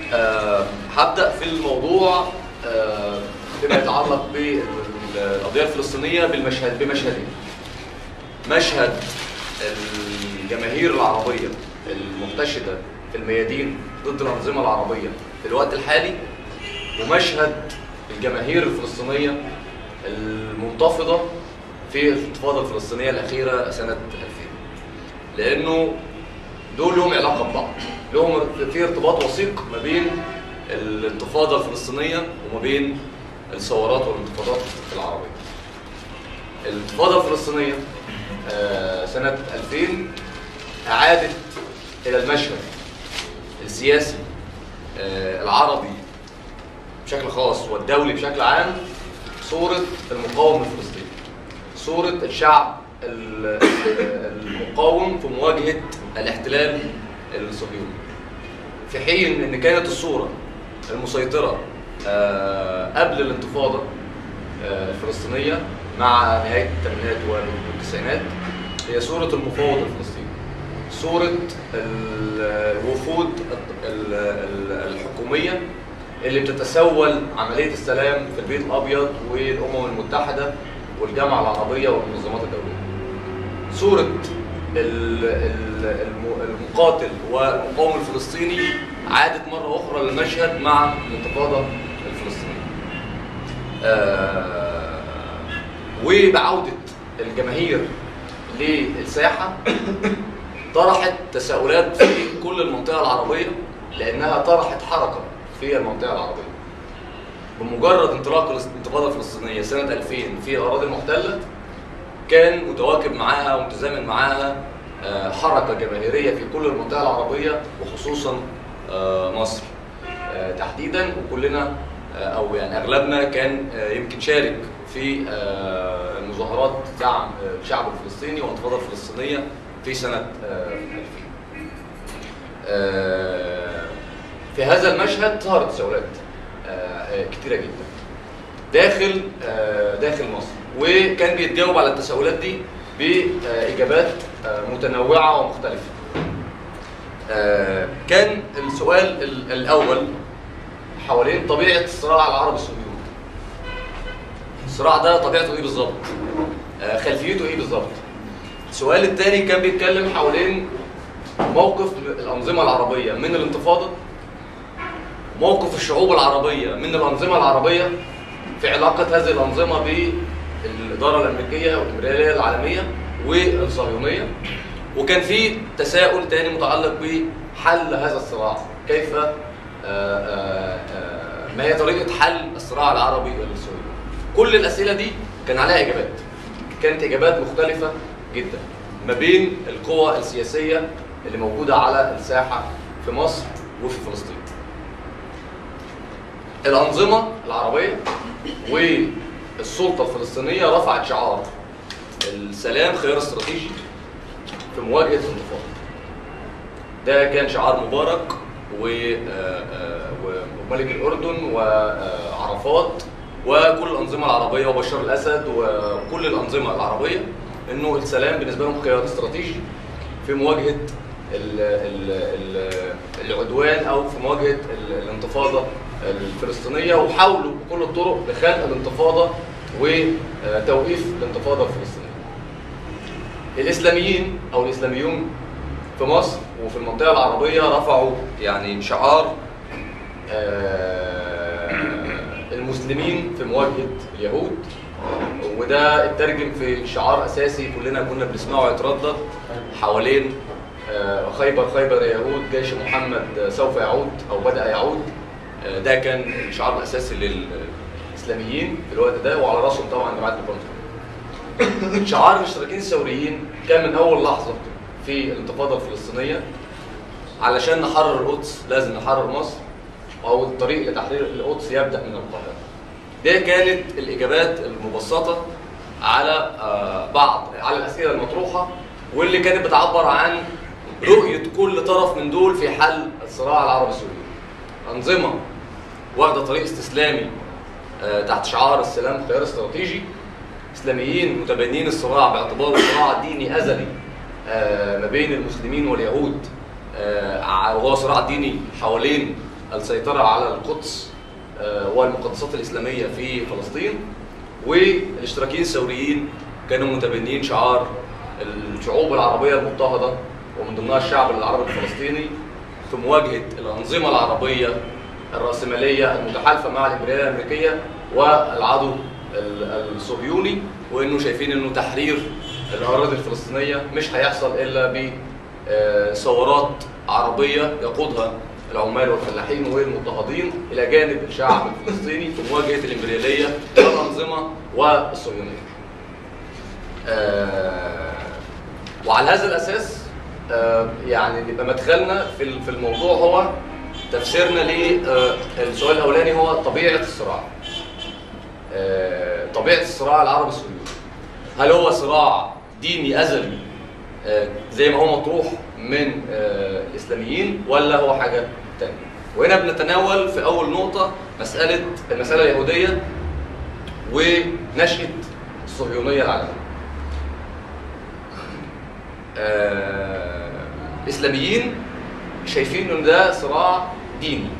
آه، هبدا في الموضوع آه، فيما يتعلق بالقضيه الفلسطينيه بالمشهد بمشهدين مشهد الجماهير العربيه المحتشده في الميادين ضد الانظمه العربيه في الوقت الحالي ومشهد الجماهير الفلسطينيه المنتفضه في الانتفاضه الفلسطينيه الاخيره سنه 2000 لانه دول لهم علاقه ببعض لهم في ارتباط وثيق ما بين الانتفاضه الفلسطينيه وما بين الثورات والانتفاضات العربيه الانتفاضه الفلسطينيه آه، سنه 2000 اعادت الى المشهد السياسي آه، العربي بشكل خاص والدولي بشكل عام صوره المقاوم الفلسطيني صوره الشعب ال- المقاوم في مواجهه الاحتلال الصهيوني في حين ان كانت الصوره المسيطره آه، قبل الانتفاضه آه، الفلسطينيه مع نهايه الثمانينات والتسعينات هي صوره المفاوض الفلسطيني صوره الوفود ال- ال- الحكوميه اللي بتتسول عمليه السلام في البيت الابيض والامم المتحده والجامعه العربيه والمنظمات الدوليه صورة ال- ال- الم- المقاتل والمقاوم الفلسطيني عادت مرة أخرى للمشهد مع الانتفاضة الفلسطينية. آه، وبعودة الجماهير للساحة طرحت تساؤلات في كل المنطقة العربية لأنها طرحت حركة في المنطقة العربية. بمجرد انطلاق الانتفاضة الفلسطينية سنة 2000 في الأراضي المحتلة كان متواكب معاها ومتزامن معاها آه، حركة جماهيرية في كل المنطقة العربية وخصوصا آه، مصر آه، تحديدا وكلنا آه، او يعني اغلبنا كان آه، يمكن شارك في آه، المظاهرات دعم آه، الشعب الفلسطيني والانتفاضة الفلسطينية في سنة آه، 2000 آه، في هذا المشهد ظهرت تساؤلات آه، آه، كتيرة جدا داخل آه، داخل مصر وكان بيتجاوب على التساؤلات دي بإجابات آه، متنوعة ومختلفة آه، كان السؤال ال- الأول حوالين طبيعة الصراع العربي الصهيوني الصراع ده طبيعته ايه بالظبط آه، خلفيته ايه بالظبط السؤال الثاني كان بيتكلم حوالين موقف الأنظمة العربية من الانتفاضة موقف الشعوب العربية من الأنظمة العربية في علاقة هذه الأنظمة بالإدارة الأمريكية والإمبريالية العالمية والصهيونية وكان في تساؤل تاني متعلق بحل هذا الصراع كيف آه، آه، آه، ما هي طريقة حل الصراع العربي الصهيوني كل الأسئلة دي كان عليها إجابات كانت إجابات مختلفة جدا ما بين القوى السياسية اللي موجودة على الساحة في مصر وفي فلسطين الأنظمة العربية والسلطة الفلسطينية رفعت شعار السلام خيار استراتيجي في مواجهة الانتفاضة ده كان شعار مبارك و- آه، آه، وملك الأردن وعرفات وكل الأنظمة العربية وبشار الأسد وكل الأنظمة العربية إنه السلام بالنسبة لهم خيار استراتيجي في مواجهة ال ال ال العدوان أو في مواجهة ال- الانتفاضة الفلسطينية وحاولوا بكل الطرق لخلق الانتفاضة وتوقيف الانتفاضة الفلسطينية. الإسلاميين أو الإسلاميون في مصر وفي المنطقة العربية رفعوا يعني شعار آه، المسلمين في مواجهة اليهود وده اترجم في شعار أساسي كلنا كنا بنسمعه يتردد حوالين آه، خيبر خيبر يا يهود جيش محمد سوف يعود أو بدأ يعود آه، ده كان الشعار الأساسي للإسلاميين في الوقت ده وعلى راسهم طبعا جماعة البنطلون شعار الاشتراكيين الثوريين كان من اول لحظه في الانتفاضه الفلسطينيه علشان نحرر القدس لازم نحرر مصر او الطريق لتحرير القدس يبدا من القاهره ده كانت الاجابات المبسطه على آه، بعض على الاسئله المطروحه واللي كانت بتعبر عن رؤيه كل طرف من دول في حل الصراع العربي السوري انظمه واخده طريق استسلامي آه، تحت شعار السلام خيار استراتيجي اسلاميين متبنين الصراع باعتباره صراع ديني ازلي آه، ما بين المسلمين واليهود آه، وهو صراع ديني حوالين السيطرة على القدس آه، والمقدسات الإسلامية في فلسطين والاشتراكيين الثوريين كانوا متبنيين شعار الشعوب العربية المضطهدة ومن ضمنها الشعب العربي الفلسطيني في مواجهة الأنظمة العربية الرأسمالية المتحالفة مع الإمبريالية الأمريكية والعدو ال- الصهيوني وإنه شايفين إنه تحرير الأراضي الفلسطينية مش هيحصل إلا بثورات عربية يقودها العمال والفلاحين والمضطهدين إلى جانب الشعب الفلسطيني في مواجهة الإمبريالية والأنظمة والصهيونية. آه، وعلى هذا الاساس آه، يعني يبقى مدخلنا في ال- في الموضوع هو تفسيرنا للسؤال الاولاني هو طبيعه الصراع. آه، طبيعه الصراع العربي الصهيوني. هل هو صراع ديني ازلي آه، زي ما هو مطروح من آه، الاسلاميين ولا هو حاجه ثانيه؟ وهنا بنتناول في اول نقطه مساله المساله اليهوديه ونشاه الصهيونيه العالميه. آه، الاسلاميين شايفين ان ده صراع ديني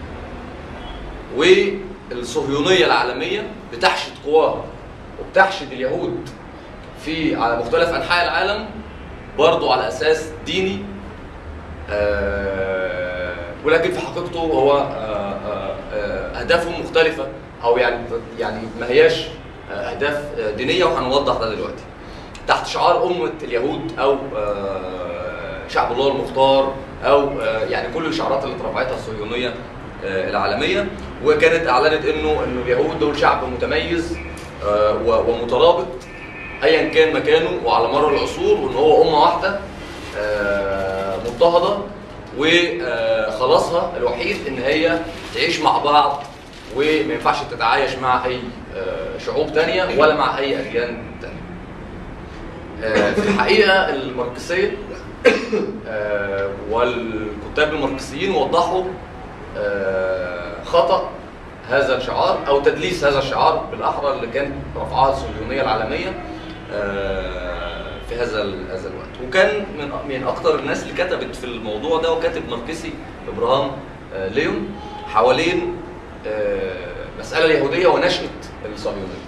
والصهيونيه العالميه بتحشد قواها وبتحشد اليهود في على مختلف انحاء العالم برضه على اساس ديني آه، ولكن في حقيقته هو آه، آه، آه، اهدافهم مختلفه او يعني يعني ما هياش آه، اهداف آه، دينيه وهنوضح ده دلوقتي تحت شعار أمة اليهود أو آه، شعب الله المختار أو آه، يعني كل الشعارات اللي اترفعتها الصهيونية آه، العالمية وكانت أعلنت إنه إنه اليهود دول شعب متميز آه، و- ومترابط أيا كان مكانه وعلى مر العصور وإن هو أمة واحدة آه، مضطهدة وخلاصها الوحيد إن هي تعيش مع بعض وما ينفعش تتعايش مع أي آه، شعوب تانية ولا مع أي أديان تانية. آه، في الحقيقه الماركسيه آه، والكتاب الماركسيين وضحوا آه، خطا هذا الشعار او تدليس هذا الشعار بالاحرى اللي كان رفعها الصهيونيه العالميه آه، في هذا ال- هذا الوقت وكان من من اكثر الناس اللي كتبت في الموضوع ده وكاتب ماركسي ابراهام آه، ليون حوالين آه، المساله اليهوديه ونشاه الصهيونيه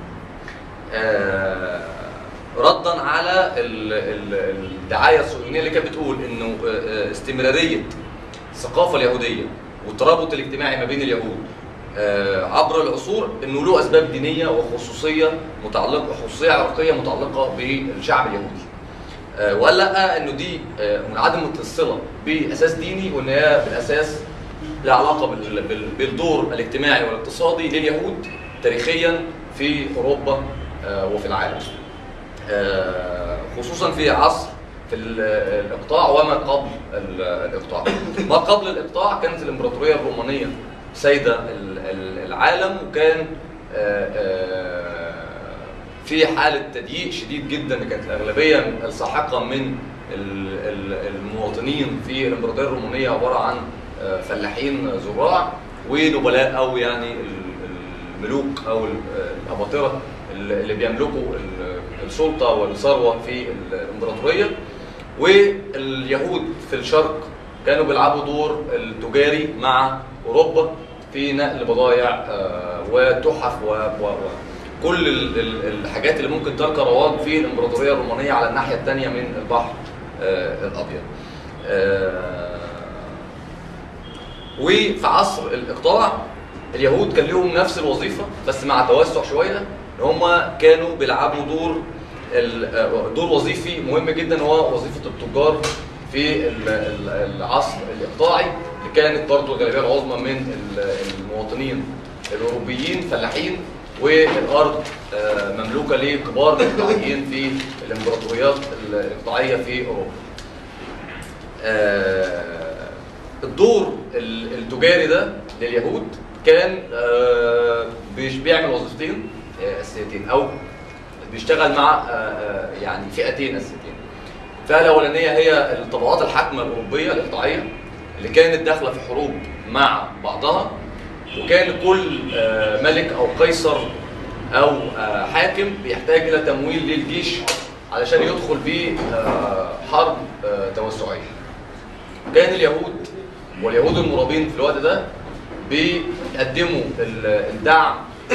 آه، ردا على ال- ال- الدعايه الصهيونيه اللي كانت بتقول انه آه، آه، استمراريه الثقافه اليهوديه والترابط الاجتماعي ما بين اليهود آه، عبر العصور انه له اسباب دينيه وخصوصيه متعلقه خصوصيه عرقيه متعلقه بالشعب اليهودي. آه، وقال لا انه دي آه، منعدمه الصله باساس ديني وان هي بالاساس لها علاقه بال- بال- بالدور الاجتماعي والاقتصادي لليهود تاريخيا في اوروبا آه، وفي العالم. آه، خصوصا في عصر في ال- الاقطاع وما قبل ال- الاقطاع. ما قبل الاقطاع كانت الامبراطوريه الرومانيه سيده ال- ال- العالم وكان آه، آه، في حاله تضييق شديد جدا كانت الاغلبيه الساحقه من ال- ال- المواطنين في الامبراطوريه الرومانيه عباره عن آه، فلاحين زراع ونبلاء او يعني ال- الملوك او ال- الاباطره اللي بيملكوا ال- السلطه والثروه في الامبراطوريه واليهود في الشرق كانوا بيلعبوا دور التجاري مع اوروبا في نقل بضائع آه، وتحف و- و- وكل ال- ال- الحاجات اللي ممكن تلقى رواج في الامبراطوريه الرومانيه على الناحيه الثانيه من البحر آه، الابيض. آه، وفي عصر الاقطاع اليهود كان لهم نفس الوظيفه بس مع توسع شويه ان هم كانوا بيلعبوا دور ال- دور وظيفي مهم جدا هو وظيفه التجار في ال- ال- العصر الاقطاعي اللي كانت برضه الغالبيه العظمى من ال- المواطنين الاوروبيين فلاحين والارض آه، مملوكه لكبار الاقطاعيين في الامبراطوريات الاقطاعيه في اوروبا. آه، الدور ال- التجاري ده لليهود كان آه، بيش- بيعمل وظيفتين آه، اساسيتين او بيشتغل مع آه، آه، يعني فئتين اساسيتين. الفئه الاولانيه هي الطبقات الحاكمه الاوروبيه الاقطاعيه اللي كانت داخله في حروب مع بعضها وكان كل آه، ملك او قيصر او آه، حاكم بيحتاج الى تمويل للجيش علشان يدخل بيه آه، حرب آه، توسعيه. كان اليهود واليهود المرابين في الوقت ده بيقدموا ال- الدعم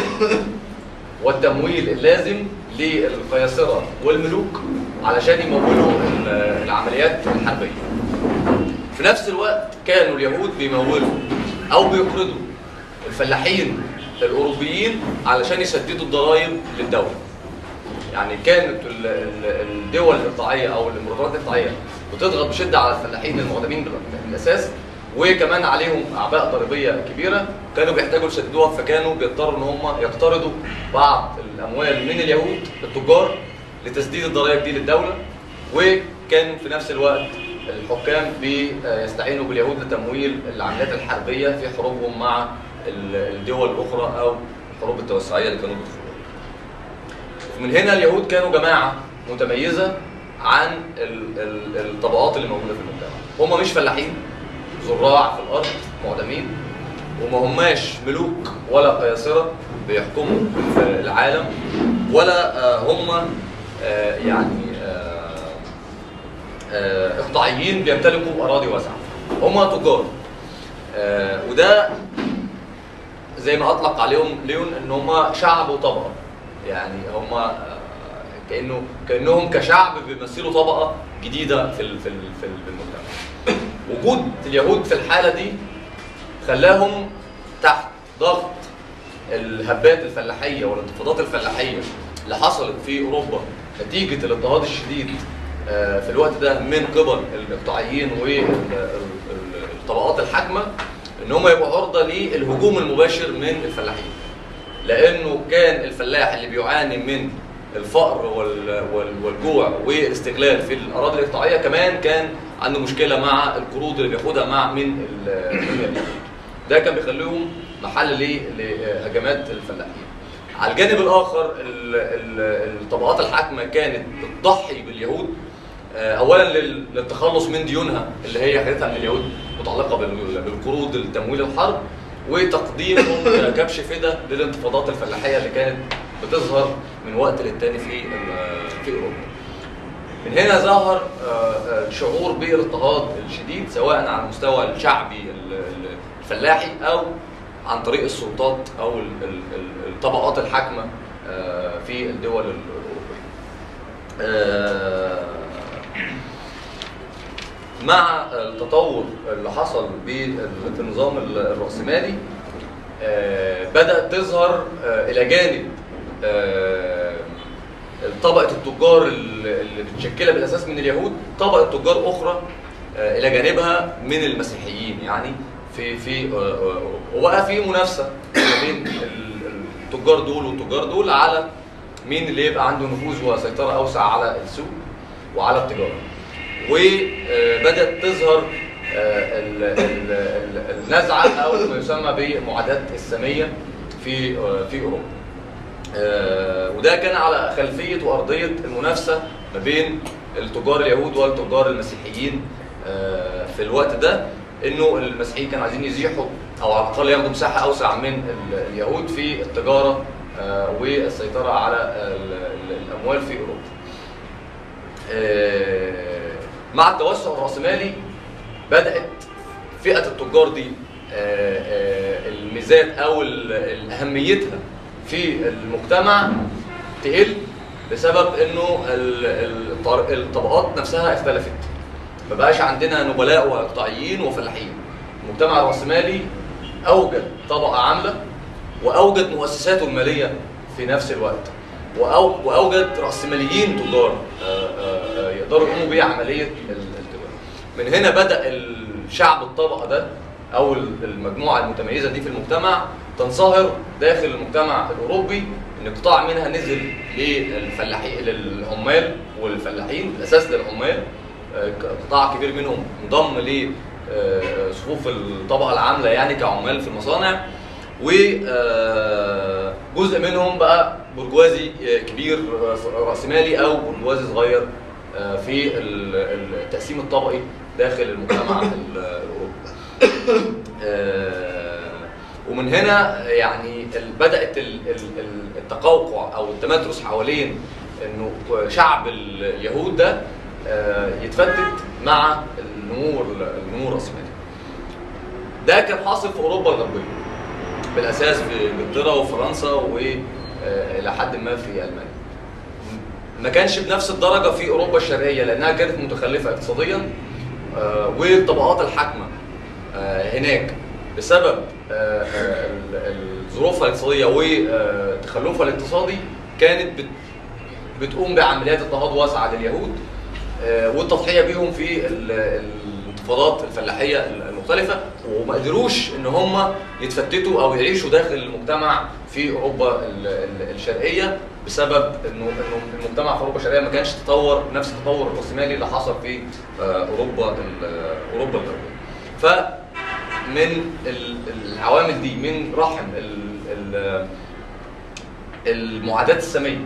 والتمويل اللازم للقياصرة والملوك علشان يمولوا ال- العمليات الحربية في نفس الوقت كانوا اليهود بيمولوا او بيقرضوا الفلاحين الاوروبيين علشان يسددوا الضرائب للدوله يعني كانت ال- ال- الدول الاقطاعيه او الامبراطوريات الاقطاعيه بتضغط بشده على الفلاحين المعدمين بال- بالاساس وكمان عليهم اعباء ضريبيه كبيره كانوا بيحتاجوا يسددوها فكانوا بيضطروا ان هم يقترضوا بعض الاموال من اليهود التجار لتسديد الضرائب دي للدوله وكان في نفس الوقت الحكام بيستعينوا باليهود لتمويل العمليات الحربيه في حروبهم مع ال- الدول الاخرى او الحروب التوسعيه اللي كانوا بيدخلوها. من هنا اليهود كانوا جماعه متميزه عن ال- ال- الطبقات اللي موجوده في المجتمع. هم مش فلاحين زراع في الارض معدمين وما هماش ملوك ولا قياصره بيحكموا في العالم ولا آه، هم آه، يعني آه، آه، اقطاعيين بيمتلكوا اراضي واسعه هم تجار آه، وده زي ما اطلق عليهم ليون ان هم شعب وطبقه يعني هم آه، كانه كانهم كشعب بيمثلوا طبقه جديده في ال- في ال- في ال- في المجتمع وجود اليهود في الحاله دي خلاهم تحت ضغط الهبات الفلاحيه والانتفاضات الفلاحيه اللي حصلت في اوروبا نتيجه الاضطهاد الشديد آه، في الوقت ده من قبل الاقطاعيين والطبقات الحاكمه ان هم يبقوا عرضه للهجوم المباشر من الفلاحين لانه كان الفلاح اللي بيعاني من الفقر وال- وال- والجوع والاستغلال في الاراضي الاقطاعيه كمان كان عنده مشكله مع القروض اللي بياخدها مع من ال- من اليهود. ده كان بيخليهم محل ليه لهجمات الفلاحين. على الجانب الاخر ال- ال- الطبقات الحاكمه كانت بتضحي باليهود آه، اولا لل- للتخلص من ديونها اللي هي خدتها من اليهود متعلقه بال- بالقروض التمويل الحرب وتقديمهم كبش فدا للانتفاضات الفلاحيه اللي كانت بتظهر من وقت للتاني في ال- في اوروبا. من هنا ظهر آه، آه، شعور بالاضطهاد الشديد سواء على المستوى الشعبي ال- ال- الفلاحي او عن طريق السلطات او ال- ال- ال- الطبقات الحاكمه آه، في الدول الاوروبيه. آه، مع التطور اللي حصل بال- في النظام الرأسمالي آه، بدأت تظهر آه، إلى جانب آه، طبقة التجار اللي اللي متشكلة بالأساس من اليهود طبقة تجار أخرى آه، إلى جانبها من المسيحيين يعني في في آه، آه، أوروبا وبقى في منافسة ما بين ال- التجار دول والتجار دول على مين اللي يبقى عنده نفوذ وسيطرة أوسع على السوق وعلى التجارة وبدأت تظهر آه، ال- ال- ال- النزعة أو ما يسمى بمعاداة السامية في آه، في أوروبا. آه، وده كان على خلفية وأرضية المنافسة ما بين التجار اليهود والتجار المسيحيين آه، في الوقت ده انه المسيحيين كانوا عايزين يزيحوا او على الاقل ياخدوا مساحه اوسع من ال- اليهود في التجاره آه، والسيطره على ال- ال- الاموال في اوروبا. آه، مع التوسع الرأسمالي بدأت فئة التجار دي آه، آه، الميزات أو ال- ال- أهميتها في المجتمع تقل بسبب إنه ال- ال- الطر- الطبقات نفسها اختلفت ما بقاش عندنا نبلاء واقطاعيين وفلاحين المجتمع الرأسمالي أوجد طبقة عاملة وأوجد مؤسساته المالية في نفس الوقت وأو وأوجد رأسماليين تجار آه، آه، آه، يقدروا يقوموا بيه عملية ال- التجارة من هنا بدأ الشعب الطبقة ده أو ال- المجموعة المتميزة دي في المجتمع تنصهر داخل المجتمع الأوروبي إن قطاع منها نزل للفلاحين للعمال والفلاحين بالأساس للعمال آه، قطاع كبير منهم انضم لصفوف الطبقه العامله يعني كعمال في المصانع وجزء منهم بقى برجوازي آه، كبير آه، راسمالي او برجوازي صغير آه، في ال- التقسيم الطبقي داخل المجتمع ال- الاوروبي. آه، ومن هنا يعني ال- بدات ال- ال- ال- التقوقع او التمترس حوالين انه شعب اليهود ده آه، يتفتت مع النمو النمو الراسمالي. ده كان حاصل في اوروبا الغربيه. بالاساس في انجلترا وفرنسا والى حد ما في المانيا. ما كانش بنفس الدرجه في اوروبا الشرقيه لانها كانت متخلفه اقتصاديا آه، والطبقات الحاكمه آه، هناك بسبب آه، آه، ال- ظروفها الاقتصاديه وتخلفها الاقتصادي كانت بت- بتقوم بعمليات اضطهاد واسعه لليهود آه، والتضحيه بيهم في ال- الانتفاضات الفلاحيه المختلفه وما قدروش ان هم يتفتتوا او يعيشوا داخل المجتمع في اوروبا ال- ال- الشرقيه بسبب انه انه المجتمع في اوروبا الشرقيه ما كانش تطور بنفس التطور الراسمالي اللي حصل في آه، اوروبا ال- اوروبا الغربيه. فمن ال- العوامل دي من رحم ال- ال- المعادات الساميه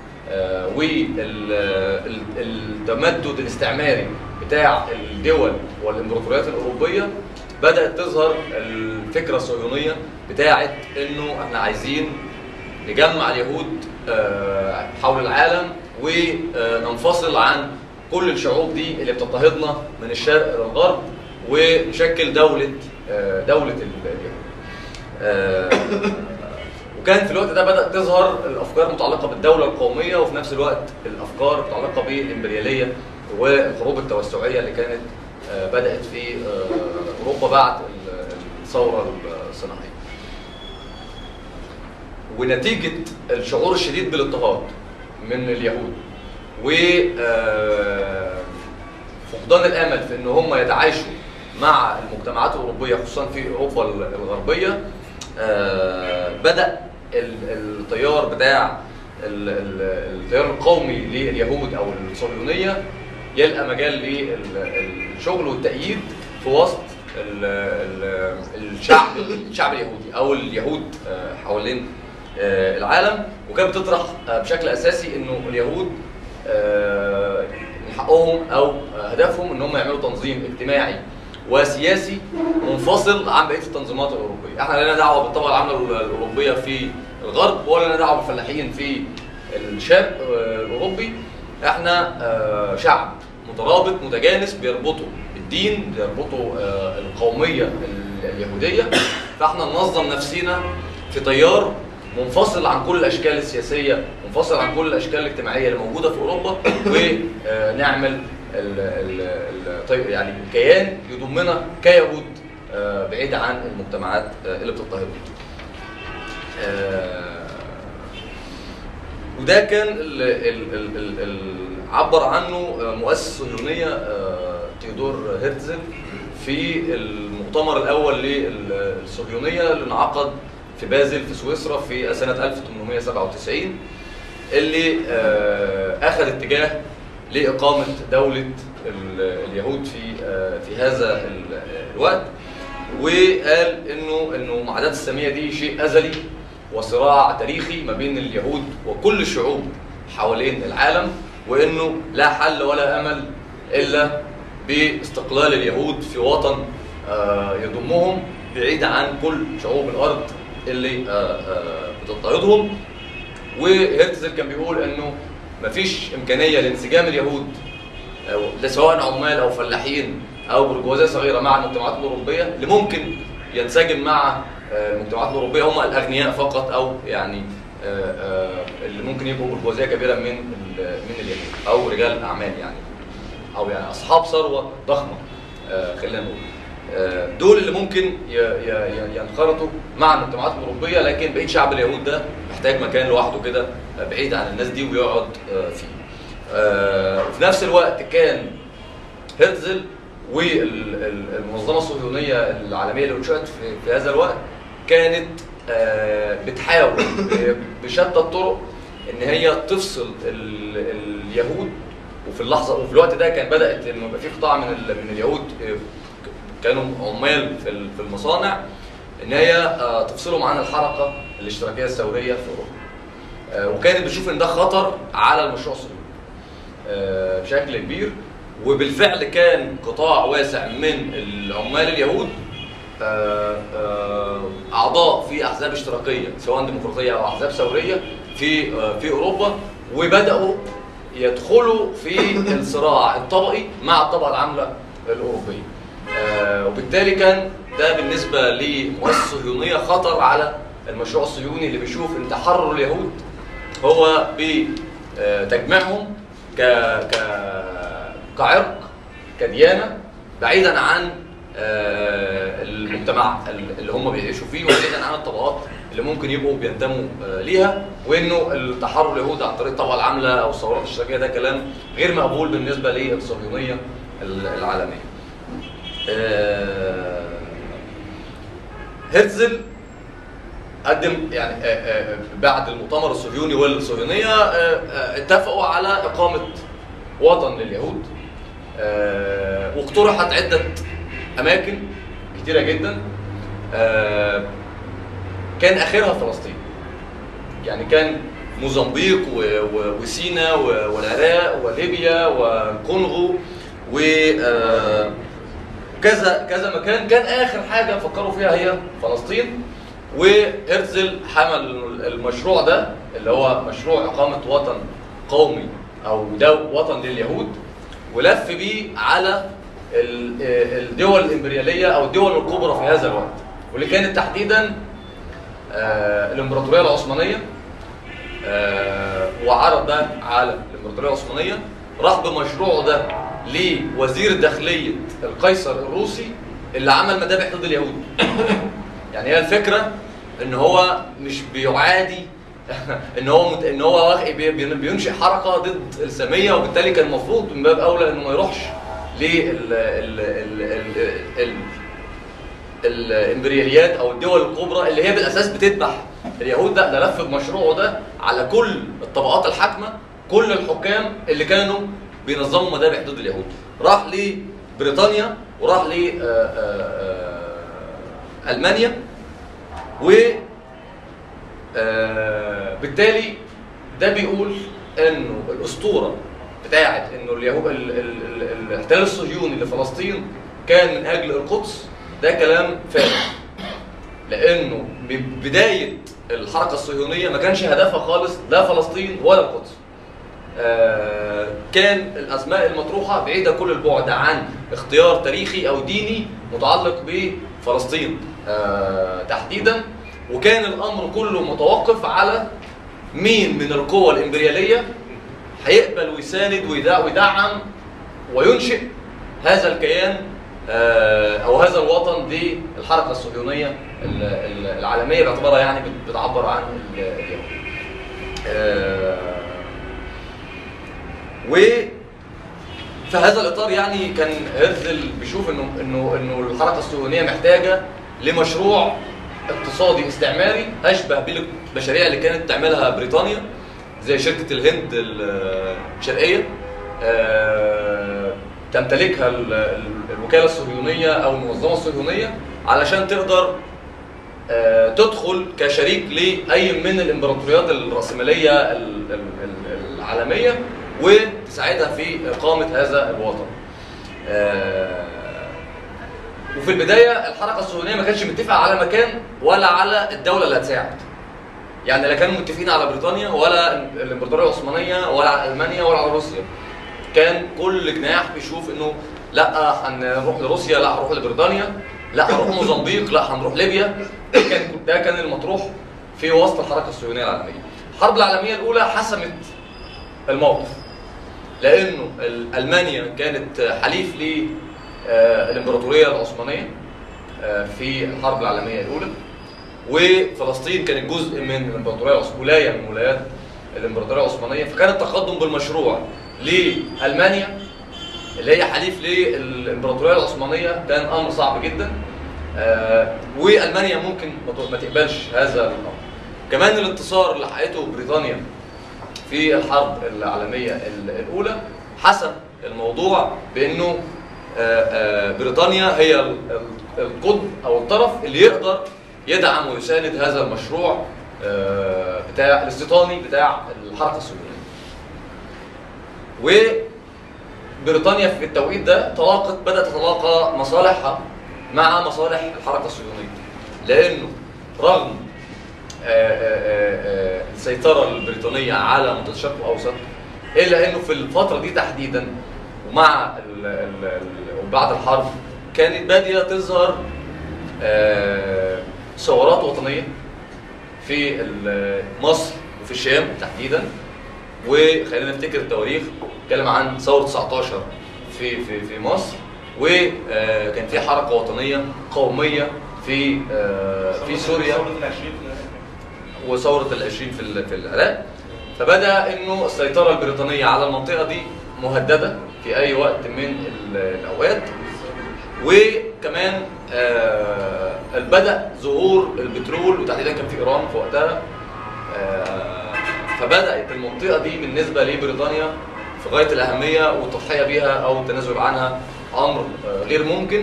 والتمدد الاستعماري بتاع الدول والامبراطوريات الاوروبيه بدات تظهر الفكره الصهيونيه بتاعه انه احنا عايزين نجمع اليهود آه، حول العالم وننفصل عن كل الشعوب دي اللي بتضطهدنا من الشرق الى الغرب ونشكل دوله آه، دوله اليهود. آه، وكان في الوقت ده بدات تظهر الافكار المتعلقه بالدوله القوميه وفي نفس الوقت الافكار المتعلقه بالامبرياليه والحروب التوسعيه اللي كانت آه، بدات في آه، اوروبا بعد الثوره الصناعيه. ونتيجه الشعور الشديد بالاضطهاد من اليهود و آه، فقدان الامل في ان هم يتعايشوا مع المجتمعات الاوروبيه خصوصا في اوروبا الغربيه آه، بدا ال- التيار بتاع ال- ال- التيار القومي لليهود او الصهيونيه يلقى مجال للشغل والتأييد في وسط ال- ال- الشعب الشعب اليهودي او اليهود آه، حوالين آه، العالم وكانت بتطرح آه، بشكل اساسي انه اليهود آه، من حقهم او آه، هدفهم ان هم يعملوا تنظيم اجتماعي وسياسي منفصل عن بقيه التنظيمات الاوروبيه، احنا لنا دعوه بالطبقه العامله الاوروبيه في الغرب ولا لنا دعوه بالفلاحين في الشرق آه، الاوروبي، احنا آه، شعب مترابط متجانس بيربطوا الدين بيربطوا آه، القوميه ال- اليهوديه فاحنا ننظم نفسينا في تيار منفصل عن كل الاشكال السياسيه منفصل عن كل الاشكال الاجتماعيه اللي موجوده في اوروبا ونعمل ال ال ال طيب يعني كيان يضمنا كيهود آه، بعيد عن المجتمعات آه، اللي بتضطهدنا. آه، وده كان ال ال ال ال ال عبر عنه آه، مؤسس الصهيونيه آه، تيودور هيرتزل في المؤتمر الاول للصهيونيه اللي انعقد في بازل في سويسرا في سنه 1897 اللي آه، اخذ اتجاه لاقامه دوله ال- اليهود في آه، في هذا ال- الوقت وقال انه انه معادات الساميه دي شيء ازلي وصراع تاريخي ما بين اليهود وكل الشعوب حوالين العالم وانه لا حل ولا امل الا باستقلال اليهود في وطن آه، يضمهم بعيد عن كل شعوب الارض اللي آه، آه، بتضطهدهم وهرتزل كان بيقول انه مفيش امكانيه لانسجام اليهود أو- ده سواء عمال او فلاحين او برجوازيه صغيره مع المجتمعات الاوروبيه اللي ممكن ينسجم مع آه، المجتمعات الاوروبيه هم الاغنياء فقط او يعني آه، آه، اللي ممكن يبقوا برجوازيه كبيره من ال- من اليهود او رجال اعمال يعني او يعني اصحاب ثروه ضخمه آه، خلينا نقول آه، دول اللي ممكن ي- ي- ي- ينخرطوا مع المجتمعات الاوروبيه لكن بقيه شعب اليهود ده محتاج مكان لوحده كده آه، بعيد عن الناس دي ويقعد آه، فيه. آه، وفي نفس الوقت كان هرتزل والمنظمه الصهيونيه العالميه اللي انشئت في, في هذا الوقت كانت آه، بتحاول ب- بشتى الطرق ان هي تفصل ال- اليهود وفي اللحظه وفي الوقت ده كان بدات انه يبقى في قطاع من ال- من اليهود آه، كانوا عمال في ال- في المصانع ان هي آه، تفصلهم عن الحركه الاشتراكيه الثوريه في اوروبا آه، وكانت بتشوف ان ده خطر على المشروع الصهيوني آه، بشكل كبير وبالفعل كان قطاع واسع من العمال اليهود آه، آه، اعضاء في احزاب اشتراكيه سواء ديمقراطيه او احزاب ثوريه في آه، في اوروبا وبداوا يدخلوا في الصراع الطبقي مع الطبقه العامله الاوروبيه آه، وبالتالي كان ده بالنسبه لمؤسسه الصهيونيه خطر على المشروع الصهيوني اللي بيشوف ان تحرر اليهود هو بتجميعهم ك ك كعرق كديانه بعيدا عن آه، المجتمع اللي هم بيعيشوا فيه وبعيدا عن الطبقات اللي ممكن يبقوا بينتموا آه، ليها وانه التحرر اليهودي عن طريق الطبقه العامله او الثورات الاشتراكيه ده كلام غير مقبول بالنسبه للصهيونيه العالميه. آه، هرتزل قدم يعني آه، آه، بعد المؤتمر الصهيوني والصهيونيه آه، آه، اتفقوا على اقامه وطن لليهود آه، واقترحت عده اماكن كتيره جدا آه، كان اخرها فلسطين يعني كان موزمبيق و- و- وسينا و- والعراق وليبيا والكونغو و آه، كذا كذا مكان كان اخر حاجه فكروا فيها هي فلسطين وهرتزل حمل المشروع ده اللي هو مشروع اقامه وطن قومي او دو وطن لليهود ولف بيه على ال- الدول الامبرياليه او الدول الكبرى في هذا الوقت واللي كانت تحديدا آه، الامبراطوريه العثمانيه آه، وعرض ده على الامبراطوريه العثمانيه راح بمشروعه ده لوزير داخليه القيصر الروسي اللي عمل مذابح ضد اليهود يعني هي الفكره ان هو مش بيعادي ان هو مت... ان هو واخ- بي- بي- بينشئ حركه ضد الساميه وبالتالي كان المفروض من باب اولى انه ما يروحش لل ال... ال... ال... ال... ال... الامبرياليات او الدول الكبرى اللي هي بالاساس بتذبح اليهود ده ده لف بمشروعه ده على كل الطبقات الحاكمه كل الحكام اللي كانوا بينظموا مذابح ضد اليهود راح لبريطانيا وراح ل آه، آه، آه، المانيا و آه، بالتالي ده بيقول انه الاسطوره بتاعت انه اليهود ال- ال- ال- الاحتلال الصهيوني لفلسطين كان من اجل القدس ده كلام فارغ لانه من بدايه الحركه الصهيونيه ما كانش هدفها خالص لا فلسطين ولا القدس آه، كان الاسماء المطروحه بعيده كل البعد عن اختيار تاريخي او ديني متعلق بفلسطين آه، تحديدا وكان الامر كله متوقف على مين من القوى الامبرياليه هيقبل ويساند ويدع- ويدعم وينشئ هذا الكيان آه، او هذا الوطن للحركه الصهيونيه ال- ال- العالميه باعتبارها يعني بت- بتعبر عن ال- اليهود. آه، و في هذا الاطار يعني كان هرزل بيشوف انه انه انه الحركه الصهيونيه محتاجه لمشروع اقتصادي استعماري اشبه بالمشاريع اللي كانت تعملها بريطانيا زي شركه الهند ال- الشرقيه آه، تمتلكها ال- ال- الوكاله الصهيونيه او المنظمه الصهيونيه علشان تقدر آه، تدخل كشريك لاي من الامبراطوريات الراسماليه ال- ال- ال- العالميه وتساعدها في اقامه هذا الوطن. آه، وفي البدايه الحركه الصهيونيه ما كانتش متفقه على مكان ولا على الدوله اللي هتساعد. يعني لا كانوا متفقين على بريطانيا ولا الامبراطوريه العثمانيه ولا على المانيا ولا على روسيا. كان كل جناح بيشوف انه لا هنروح لروسيا لا هنروح لبريطانيا لا هنروح موزمبيق لا هنروح ليبيا كان ده كان المطروح في وسط الحركه الصهيونيه العالميه. الحرب العالميه الاولى حسمت الموقف لانه ال- المانيا كانت حليف للامبراطوريه العثمانيه آه، في الحرب العالميه الاولى وفلسطين كانت جزء من الامبراطوريه العثمانيه ولايه من ولايات الامبراطوريه العثمانيه فكان التقدم بالمشروع لالمانيا اللي هي حليف للامبراطوريه العثمانيه كان امر صعب جدا آه، والمانيا ممكن ما ت- ما تقبلش هذا الامر كمان الانتصار اللي حققته بريطانيا في الحرب العالميه ال- الاولى حسم الموضوع بانه آه، آه، بريطانيا هي ال- ال- القطب او الطرف اللي يقدر يدعم ويساند هذا المشروع آه، بتاع الاستيطاني بتاع الحركه الصهيونيه. وبريطانيا في التوقيت ده تلاقت بدات تتلاقى مصالحها مع مصالح الحركه الصهيونيه لانه رغم آه، آه، آه، السيطره البريطانيه على منطقه الشرق الاوسط الا انه في الفتره دي تحديدا ومع ال ال ال وبعد الحرب كانت باديه تظهر آه، ثورات وطنيه في ال- مصر وفي الشام تحديدا وخلينا نفتكر التواريخ نتكلم عن ثوره 19 في في في مصر وكان في حركه وطنيه قوميه في آه، في سوريا ثورة العشرين وثورة العشرين في ال- في العراق فبدأ إنه السيطرة البريطانية على المنطقة دي مهددة في أي وقت من ال- الأوقات وكمان آه، بدأ ظهور البترول وتحديدا كان في إيران في وقتها آه، فبدأت المنطقة دي بالنسبة لبريطانيا في غاية الأهمية والتضحية بيها أو التنازل عنها أمر آه، غير ممكن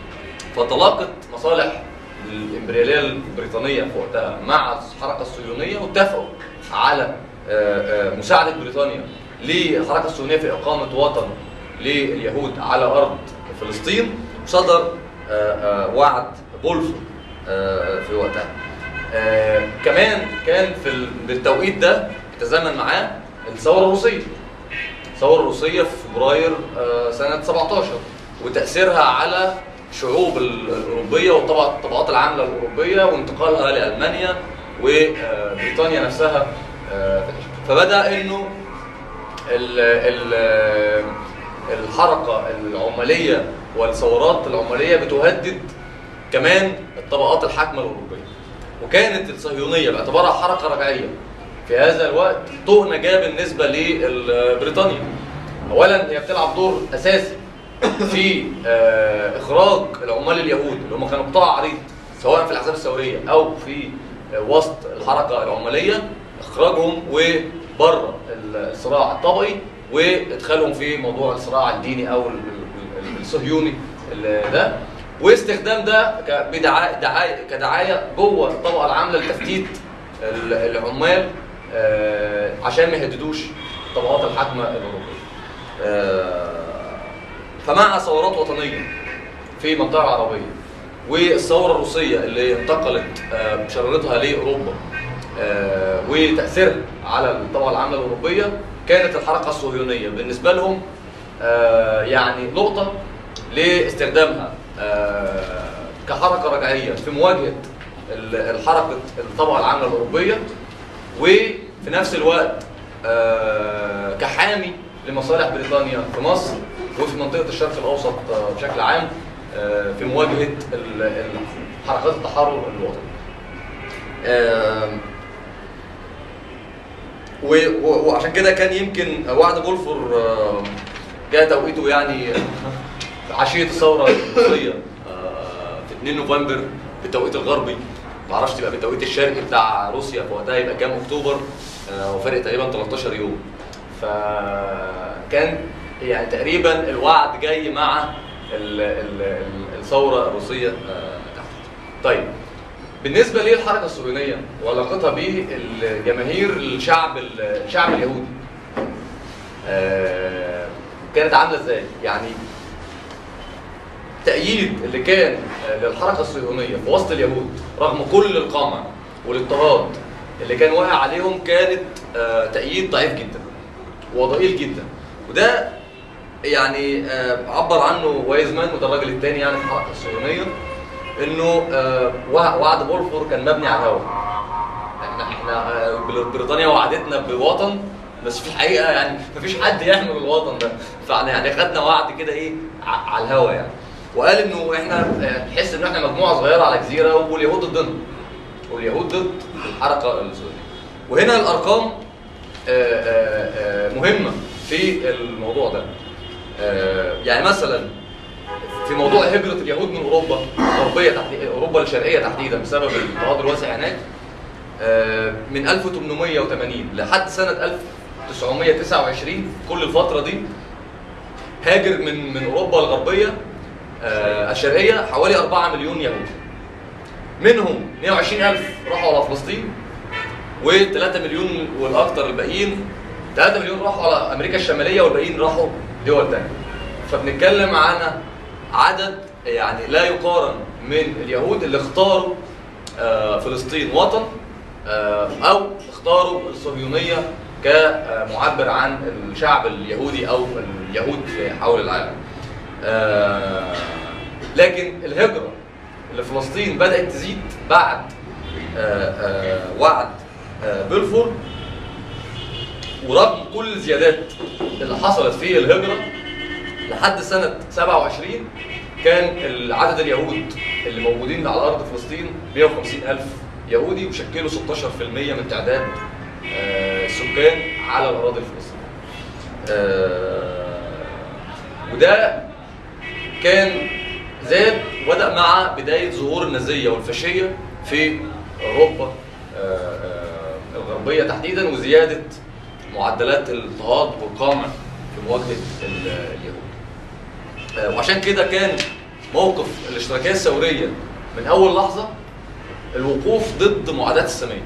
فتلاقت مصالح الامبرياليه البريطانيه في وقتها مع الحركه الصهيونيه واتفقوا على آه، آه، مساعده بريطانيا للحركه الصهيونيه في اقامه وطن لليهود على ارض فلسطين وصدر آه، آه، وعد بولفور آه، في وقتها. آه، كمان كان في ال- بالتوقيت ده تزامن معاه الثوره الروسيه. الثوره الروسيه في فبراير آه، سنه 17 وتاثيرها على الشعوب ال- الاوروبيه والطبقات الطبقات العامله الاوروبيه وانتقالها لالمانيا وبريطانيا نفسها آه، فبدا انه ال ال الحركه العماليه والثورات العماليه بتهدد كمان الطبقات الحاكمه الاوروبيه وكانت الصهيونيه باعتبارها حركه رجعيه في هذا الوقت طوق نجاه بالنسبه لبريطانيا اولا هي بتلعب دور اساسي في آه، اخراج العمال اليهود اللي هم كانوا قطاع عريض سواء في الاحزاب الثوريه او في آه، وسط الحركه العماليه اخراجهم وبره الصراع الطبقي وادخالهم في موضوع الصراع الديني او ال- ال- ال- الصهيوني ال- ده واستخدام ده ك- بدعاية دعاية كدعايه جوه الطبقه العامله لتفتيت ال- العمال آه، عشان ما يهددوش الطبقات الحاكمه الاوروبيه. آه، فمع ثورات وطنيه في المنطقه العربيه والثوره الروسيه اللي انتقلت آه، بشرارتها لاوروبا آه، وتاثيرها على الطبقه العامله الاوروبيه كانت الحركه الصهيونيه بالنسبه لهم آه، يعني نقطه لاستخدامها آه، كحركه رجعيه في مواجهه ال- الحركه الطبقه العامله الاوروبيه وفي نفس الوقت آه، كحامي لمصالح بريطانيا في مصر وفي منطقه الشرق الاوسط آه، بشكل عام آه، في مواجهه ال- ال- حركات التحرر الوطني. آم، و- و- وعشان كده كان يمكن وعد بولفور آه، جاء توقيته يعني في عشيه الثوره الروسيه آه، في 2 نوفمبر بالتوقيت الغربي معرفش تبقى بالتوقيت الشرقي بتاع روسيا في وقتها يبقى كام اكتوبر آه، وفرق تقريبا 13 يوم فكان يعني تقريبا الوعد جاي مع ال- ال- ال- الثوره الروسيه آه، تحت طيب بالنسبه للحركه الصهيونيه وعلاقتها بالجماهير الشعب الشعب اليهودي آه، كانت عامله ازاي؟ يعني التأييد اللي كان آه، للحركة الصهيونية في وسط اليهود رغم كل القمع والاضطهاد اللي كان واقع عليهم كانت آه، تأييد ضعيف جدا وضئيل جدا وده يعني آه، عبر عنه وايزمان وده الراجل الثاني يعني في الحركة الصهيونية انه آه، وع- وعد بولفور كان مبني على الهوى احنا احنا آه، بل- بريطانيا وعدتنا بوطن بس في الحقيقه يعني مفيش حد يحمل الوطن ده فاحنا يعني خدنا وعد كده ايه ع- على الهوا يعني وقال انه احنا آه، نحس ان احنا مجموعه صغيره على جزيره واليهود ضدنا واليهود ضد الحركه الصهيونيه وهنا الارقام آه، آه، آه، مهمه في الموضوع ده آه، يعني مثلا في موضوع هجرة اليهود من أوروبا الغربية تحديدا أوروبا الشرقية تحديدا بسبب الاضطهاد الواسع هناك آه، من 1880 لحد سنة 1929 كل الفترة دي هاجر من من أوروبا الغربية آه، الشرقية حوالي 4 مليون يهودي منهم 120000 راحوا على فلسطين و3 مليون والأكثر الباقيين 3 مليون راحوا على أمريكا الشمالية والباقيين راحوا دول تانية فبنتكلم عن عدد يعني لا يقارن من اليهود اللي اختاروا آه، فلسطين وطن آه، او اختاروا الصهيونيه كمعبر عن الشعب اليهودي او اليهود في حول العالم. آه، لكن الهجره لفلسطين بدات تزيد بعد آه، آه، وعد آه، بلفور ورغم كل الزيادات اللي حصلت في الهجرة لحد سنة 27 كان عدد اليهود اللي موجودين على أرض فلسطين 150 ألف يهودي وشكلوا 16% من تعداد آه، السكان على الأراضي الفلسطينية. آه، وده كان زاد وبدأ مع بداية ظهور النازية والفاشية في أوروبا آه، آه، الغربية تحديدا وزيادة معدلات الاضطهاد والقمع في مواجهة ال- اليهود. آه، وعشان كده كان موقف الاشتراكية الثورية من أول لحظة الوقوف ضد معاداة السامية.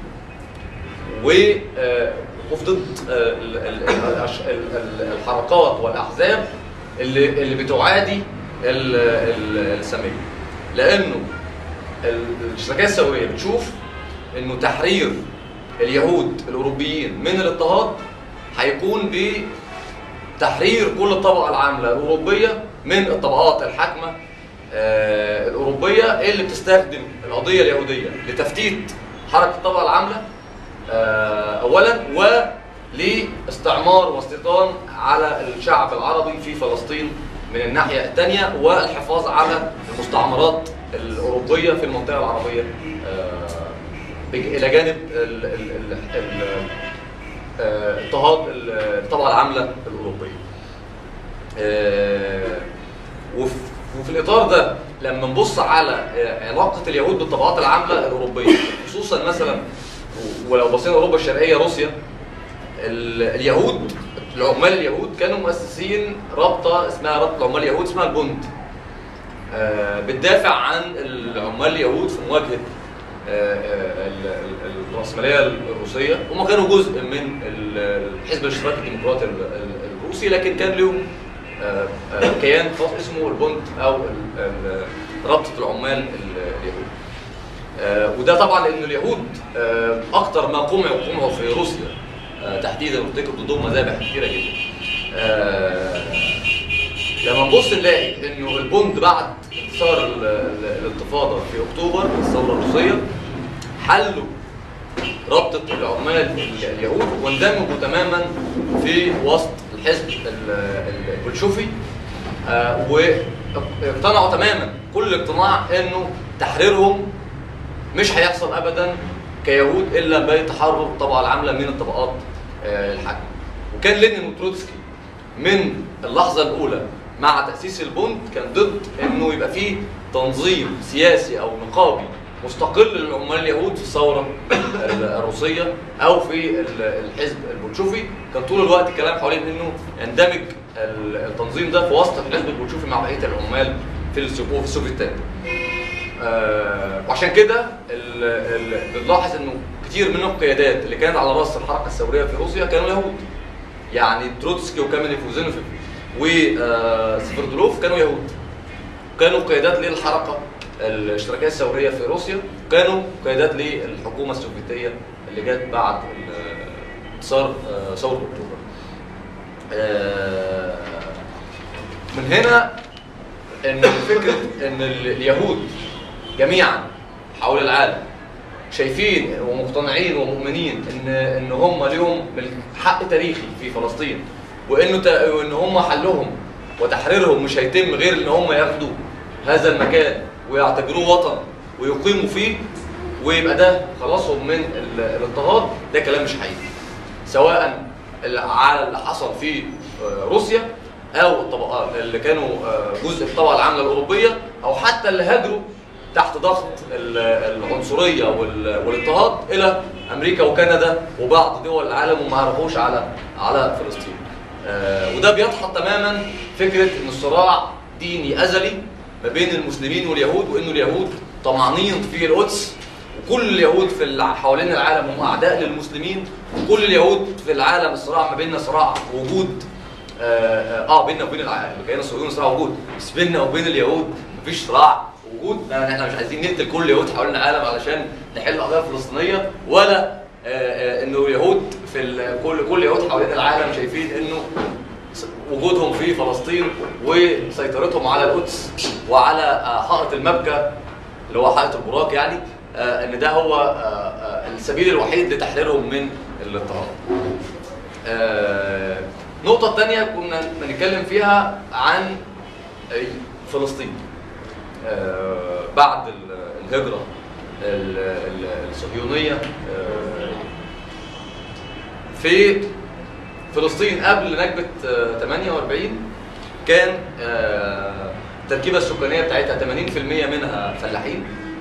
ووقوف ضد آه، ال- ال- ال- ال- ال- الحركات والأحزاب اللي اللي بتعادي ال- ال- السامية. لأنه ال- الاشتراكية الثورية بتشوف إنه تحرير اليهود الأوروبيين من الاضطهاد هيكون بتحرير كل الطبقة العاملة الأوروبية من الطبقات الحاكمة آه، الأوروبية اللي بتستخدم القضية اليهودية لتفتيت حركة الطبقة العاملة آه، أولا ولاستعمار واستيطان على الشعب العربي في فلسطين من الناحية الثانية والحفاظ على المستعمرات الأوروبية في المنطقة العربية آه، بج- إلى جانب ال- ال- ال- ال- آه، اضطهاد ال- الطبقة العاملة الأوروبية. آه، وف- وفي الإطار ده لما نبص على آه، علاقة اليهود بالطبقات العاملة الأوروبية خصوصا مثلا و- ولو بصينا أوروبا الشرقية روسيا ال- اليهود العمال اليهود كانوا مؤسسين رابطة اسمها رابطة العمال اليهود اسمها البوند آه، بتدافع عن العمال اليهود في مواجهة آه، آه، ال- ال- الرأسمالية الروسية هم كانوا جزء من ال- الحزب الاشتراكي الديمقراطي ال- ال- الروسي لكن كان لهم آه، آه، كيان خاص اسمه البوند او ال- ال- رابطة العمال ال- اليهود آه، وده طبعا لان اليهود آه، اكتر ما قمعوا قمعوا في روسيا آه، تحديدا وارتكب ضدهم مذابح كثيره جدا آه، لما نبص نلاقي انه البوند بعد انتصار ال- ال- الانتفاضه في اكتوبر الثوره الروسيه حلوا رابطه العمال ال- اليهود واندمجوا تماما في وسط الحزب ال- ال- البلشوفي آه، واقتنعوا تماما كل الاقتناع انه تحريرهم مش هيحصل ابدا كيهود الا بتحرر الطبقه العامله من الطبقات آه، الحاكمه وكان لينين وتروتسكي من اللحظه الاولى مع تاسيس البوند كان ضد انه يبقى فيه تنظيم سياسي او نقابي مستقل للعمال اليهود في الثوره ال- الروسيه او في ال- الحزب البولشوفي كان طول الوقت الكلام حوالين انه يندمج ال- التنظيم ده في وسط الحزب البولشوفي مع بقيه العمال في السوفيت السوفيتات آه، وعشان كده ال- ال- بنلاحظ انه كتير من القيادات اللي كانت على راس الحركه الثوريه في روسيا كانوا يهود يعني تروتسكي وكامينيف وزينوفيف وسفردلوف كانوا يهود كانوا قيادات للحركه الاشتراكيه الثوريه في روسيا وكانوا قيادات للحكومه السوفيتيه اللي جت بعد ال- انتصار آه، ثوره اكتوبر آه، من هنا ان فكره ان ال- اليهود جميعا حول العالم شايفين ومقتنعين ومؤمنين ان ان هم ليهم حق تاريخي في فلسطين وانه تا- وان هم حلهم وتحريرهم مش هيتم غير ان هم ياخدوا هذا المكان ويعتبروه وطن ويقيموا فيه ويبقى ده خلاصهم من ال- الاضطهاد ده كلام مش حقيقي سواء ال- على اللي حصل في آه، روسيا او الطبقات اللي كانوا آه، جزء في الطبقه العامله الاوروبيه او حتى اللي هاجروا تحت ضغط ال- العنصريه وال- والاضطهاد الى امريكا وكندا وبعض دول العالم وما عرفوش على على فلسطين. آه، وده بيدحض تماما فكره ان الصراع ديني ازلي ما بين المسلمين واليهود وانه اليهود طمعانين في القدس وكل اليهود في الع- حوالين العالم هم اعداء للمسلمين وكل اليهود في العالم الصراع ما بيننا صراع وجود اه, آه بيننا وبين الع- الكيان الصهيوني صراع وجود بس بيننا وبين اليهود مفيش صراع وجود لا احنا مش عايزين نقتل كل اليهود حوالين العالم علشان نحل القضيه الفلسطينيه ولا آه آه انه اليهود في ال- كل كل اليهود حوالين العالم شايفين انه وجودهم في فلسطين وسيطرتهم على القدس وعلى آه، حائط المبكى اللي هو حائط البراق يعني آه، ان ده هو آه، آه، السبيل الوحيد لتحريرهم من الاضطهاد. آه، النقطة الثانية كنا بنتكلم فيها عن فلسطين. آه، بعد ال- الهجرة ال- ال- الصهيونية آه، في فلسطين قبل نكبة آه، 48 كان آه، التركيبة السكانية بتاعتها 80% منها فلاحين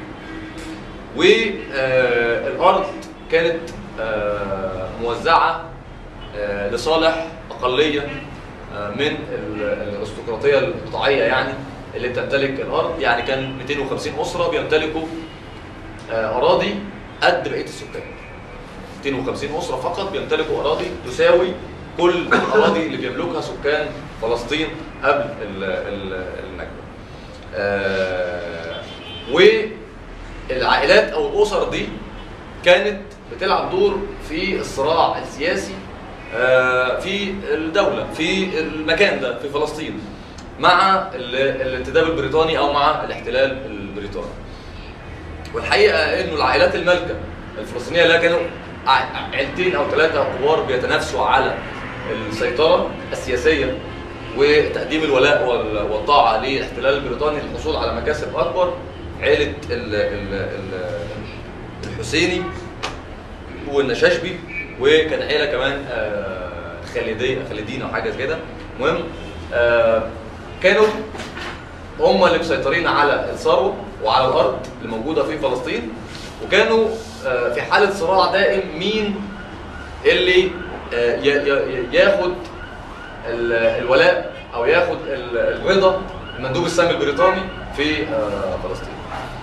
والأرض كانت آه، موزعة آه، لصالح أقلية آه، من ال- الأرستقراطية القطاعية يعني اللي بتمتلك الأرض يعني كان 250 أسرة بيمتلكوا آه، أراضي قد بقية السكان 250 أسرة فقط بيمتلكوا أراضي تساوي كل الأراضي اللي بيملكها سكان فلسطين قبل ال- ال- النكبة. آه، والعائلات أو الأسر دي كانت بتلعب دور في الصراع السياسي آه، في الدولة في المكان ده في فلسطين مع ال- الانتداب البريطاني أو مع الاحتلال البريطاني. والحقيقه انه العائلات المالكه الفلسطينيه اللي كانوا ع- عيلتين او ثلاثه كبار بيتنافسوا على السيطره السياسيه وتقديم الولاء وال- والطاعه للاحتلال البريطاني للحصول على مكاسب اكبر عيله ال ال ال الحسيني والنشاشبي وكان عيله كمان آه، خالديه خالدين او حاجه زي كده المهم آه، كانوا هم اللي مسيطرين على الثروه وعلى الارض اللي موجوده في فلسطين وكانوا آه، في حاله صراع دائم مين اللي آه، ي- ي- ياخد ال- الولاء او ياخد ال- الرضا المندوب السامي البريطاني في آه، فلسطين.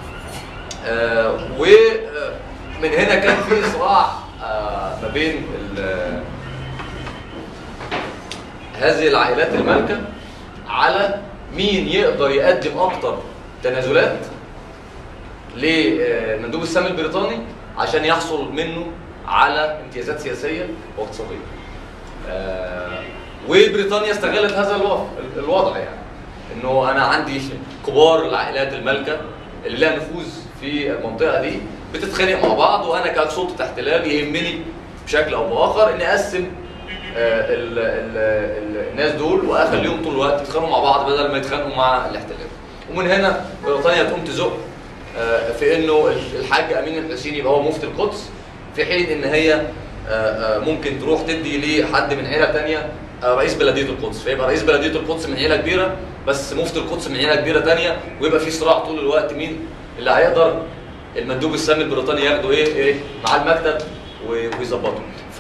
ومن هنا كان في صراع آه، ما بين ال- هذه العائلات المالكه على مين يقدر يقدم اكتر تنازلات للمندوب السامي البريطاني عشان يحصل منه على امتيازات سياسيه واقتصاديه. آه، وبريطانيا استغلت هذا الوضع الوضع يعني انه انا عندي كبار العائلات المالكه اللي لها نفوذ في المنطقه دي بتتخانق مع بعض وانا كسلطه احتلال يهمني بشكل او باخر اني اقسم آه، ال- ال- ال- الناس دول واخليهم طول الوقت يتخانقوا مع بعض بدل ما يتخانقوا مع الاحتلال. ومن هنا بريطانيا تقوم تزق آه، في انه الحاج امين الحسيني يبقى هو مفتي القدس في حين ان هي آه، آه، ممكن تروح تدي لحد من عيله تانية آه، رئيس بلديه القدس فيبقى رئيس بلديه القدس من عيله كبيره بس مفتي القدس من عيله كبيره تانية ويبقى في صراع طول الوقت مين اللي هيقدر المندوب السامي البريطاني ياخده ايه ايه مع المكتب و- ويظبطه ف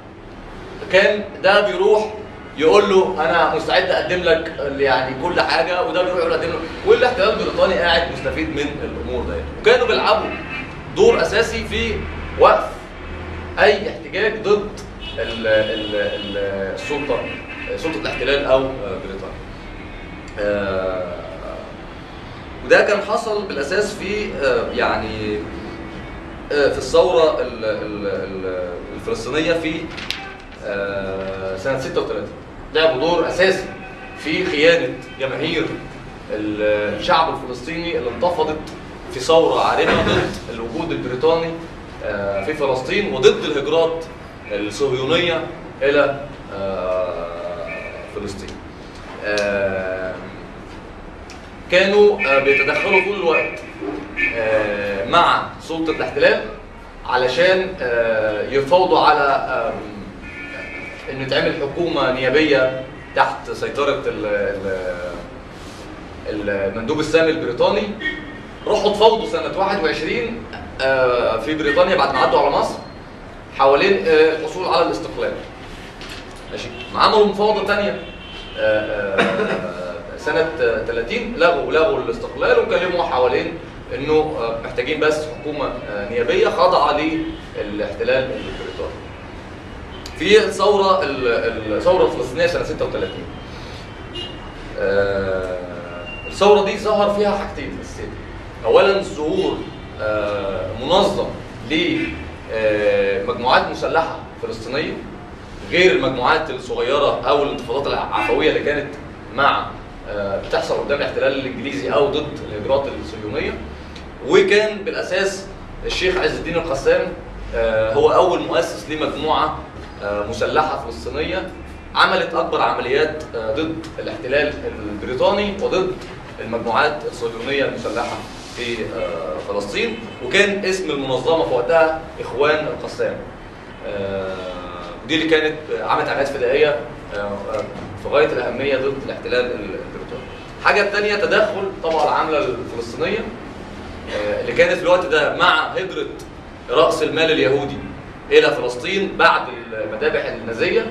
كان ده بيروح يقول له انا مستعد اقدم لك يعني كل حاجه وده بيروح يقول اقدم له والاحتلال البريطاني قاعد مستفيد من الامور ديت وكانوا بيلعبوا دور اساسي في وقف اي احتجاج ضد ال ال ال السلطه سلطه الاحتلال او بريطانيا. آه، وده كان حصل بالاساس في آه، يعني آه، في الثوره ال- ال- ال- الفلسطينيه في آه، سنه 36 لعبوا دور اساسي في خيانه جماهير ال- الشعب الفلسطيني اللي انتفضت في ثوره عارمه ضد الوجود البريطاني آه، في فلسطين وضد الهجرات الصهيونيه الى آه، فلسطين. آه، كانوا آه، بيتدخلوا طول الوقت آه، مع سلطه الاحتلال علشان آه، يفاوضوا على آم، انه تعمل حكومه نيابيه تحت سيطره ال- ال- المندوب السامي البريطاني راحوا تفاوضوا سنه 21 آه، في بريطانيا بعد ما عدوا على مصر حوالين آه، الحصول على الاستقلال ماشي عملوا مفاوضه ثانيه سنه آه، 30 لغوا لغوا الاستقلال وكلموا حوالين انه آه، محتاجين بس حكومه آه، نيابيه خاضعه للاحتلال البريطاني في الثوره ال- الثوره الفلسطينيه سنه 36 آه، الثوره دي ظهر فيها حاجتين اساسيين اولا ظهور آه، منظم لمجموعات مسلحه فلسطينيه غير المجموعات الصغيره او الانتفاضات العفويه اللي كانت مع آه، بتحصل قدام الاحتلال الانجليزي او ضد الاجراءات الصهيونيه وكان بالاساس الشيخ عز الدين القسام آه، هو اول مؤسس لمجموعه آه، مسلحه فلسطينيه عملت اكبر عمليات آه، ضد الاحتلال البريطاني وضد المجموعات الصهيونيه المسلحه في آه، فلسطين وكان اسم المنظمه في وقتها اخوان القسام آه، دي اللي كانت آه، عملت عمليات فدائيه آه، آه، في غايه الاهميه ضد الاحتلال البريطاني. الحاجه الثانيه تدخل طبعا العمله الفلسطينيه آه، اللي كانت في الوقت ده مع هجره راس المال اليهودي الى فلسطين بعد المذابح النازيه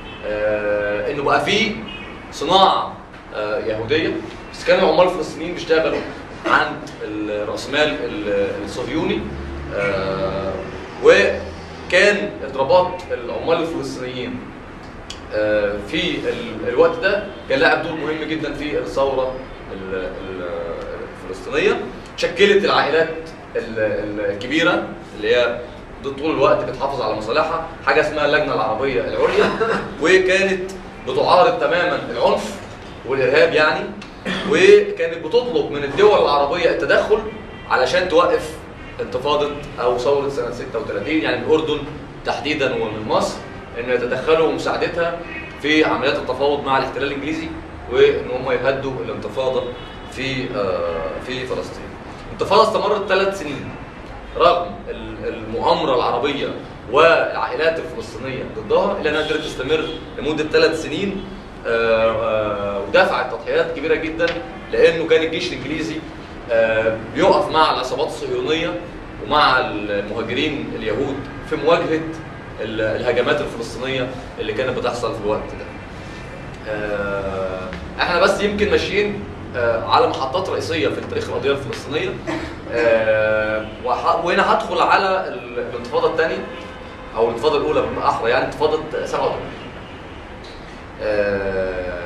آه، انه بقى في صناعه آه، يهوديه بس كانوا العمال الفلسطينيين بيشتغلوا عند الراسمال ال- الصهيوني آه، وكان اضرابات العمال الفلسطينيين آه، في ال- الوقت ده كان لعب دور مهم جدا في الثوره ال- ال- الفلسطينيه شكلت العائلات ال- ال- الكبيره اللي هي دي طول الوقت بتحافظ على مصالحها حاجه اسمها اللجنه العربيه العليا وكانت بتعارض تماما العنف والارهاب يعني وكانت بتطلب من الدول العربيه التدخل علشان توقف انتفاضه او ثوره سنه 36 يعني من الاردن تحديدا ومن مصر انه يتدخلوا مساعدتها في عمليات التفاوض مع الاحتلال الانجليزي وان هم يهدوا الانتفاضه في آه، في فلسطين. الانتفاضه استمرت ثلاث سنين رغم ال- المؤامره العربيه والعائلات الفلسطينيه ضدها الا انها قدرت تستمر لمده ثلاث سنين آه، آه، ودفعت تضحيات كبيره جدا لانه كان الجيش الانجليزي آه، بيقف مع العصابات الصهيونيه ومع المهاجرين اليهود في مواجهه ال- الهجمات الفلسطينيه اللي كانت بتحصل في الوقت ده. آه، احنا بس يمكن ماشيين آه، على محطات رئيسيه في تاريخ القضيه الفلسطينيه آه، وح- وهنا هدخل على ال- الانتفاضه الثانيه او الانتفاضه الاولى بالاحرى يعني انتفاضه 87 آه،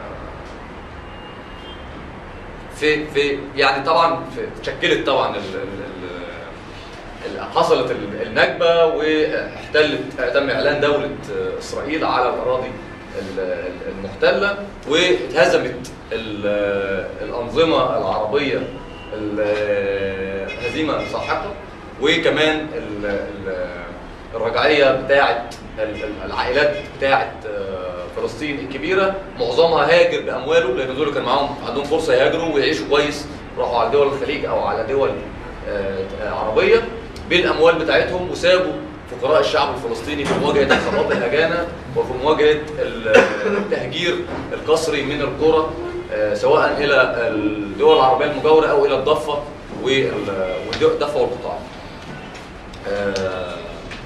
في في يعني طبعا في شكلت طبعا ال ال ال حصلت ال- النكبه واحتلت تم اعلان دوله اسرائيل على الاراضي ال- ال- المحتله واتهزمت ال- الانظمه العربيه ال- هزيمه ساحقه وكمان ال- ال- الرجعيه بتاعه ال- ال- العائلات بتاعه فلسطين الكبيره معظمها هاجر بامواله لان دول كان معاهم عندهم فرصه يهاجروا ويعيشوا كويس راحوا على دول الخليج او على دول آه، عربيه بالاموال بتاعتهم وسابوا فقراء الشعب الفلسطيني في مواجهه عصابات الهجانه وفي مواجهه ال- التهجير القسري من القرى آه، سواء الى الدول العربيه المجاوره او الى الضفه وال- والضفه والقطاع. آه،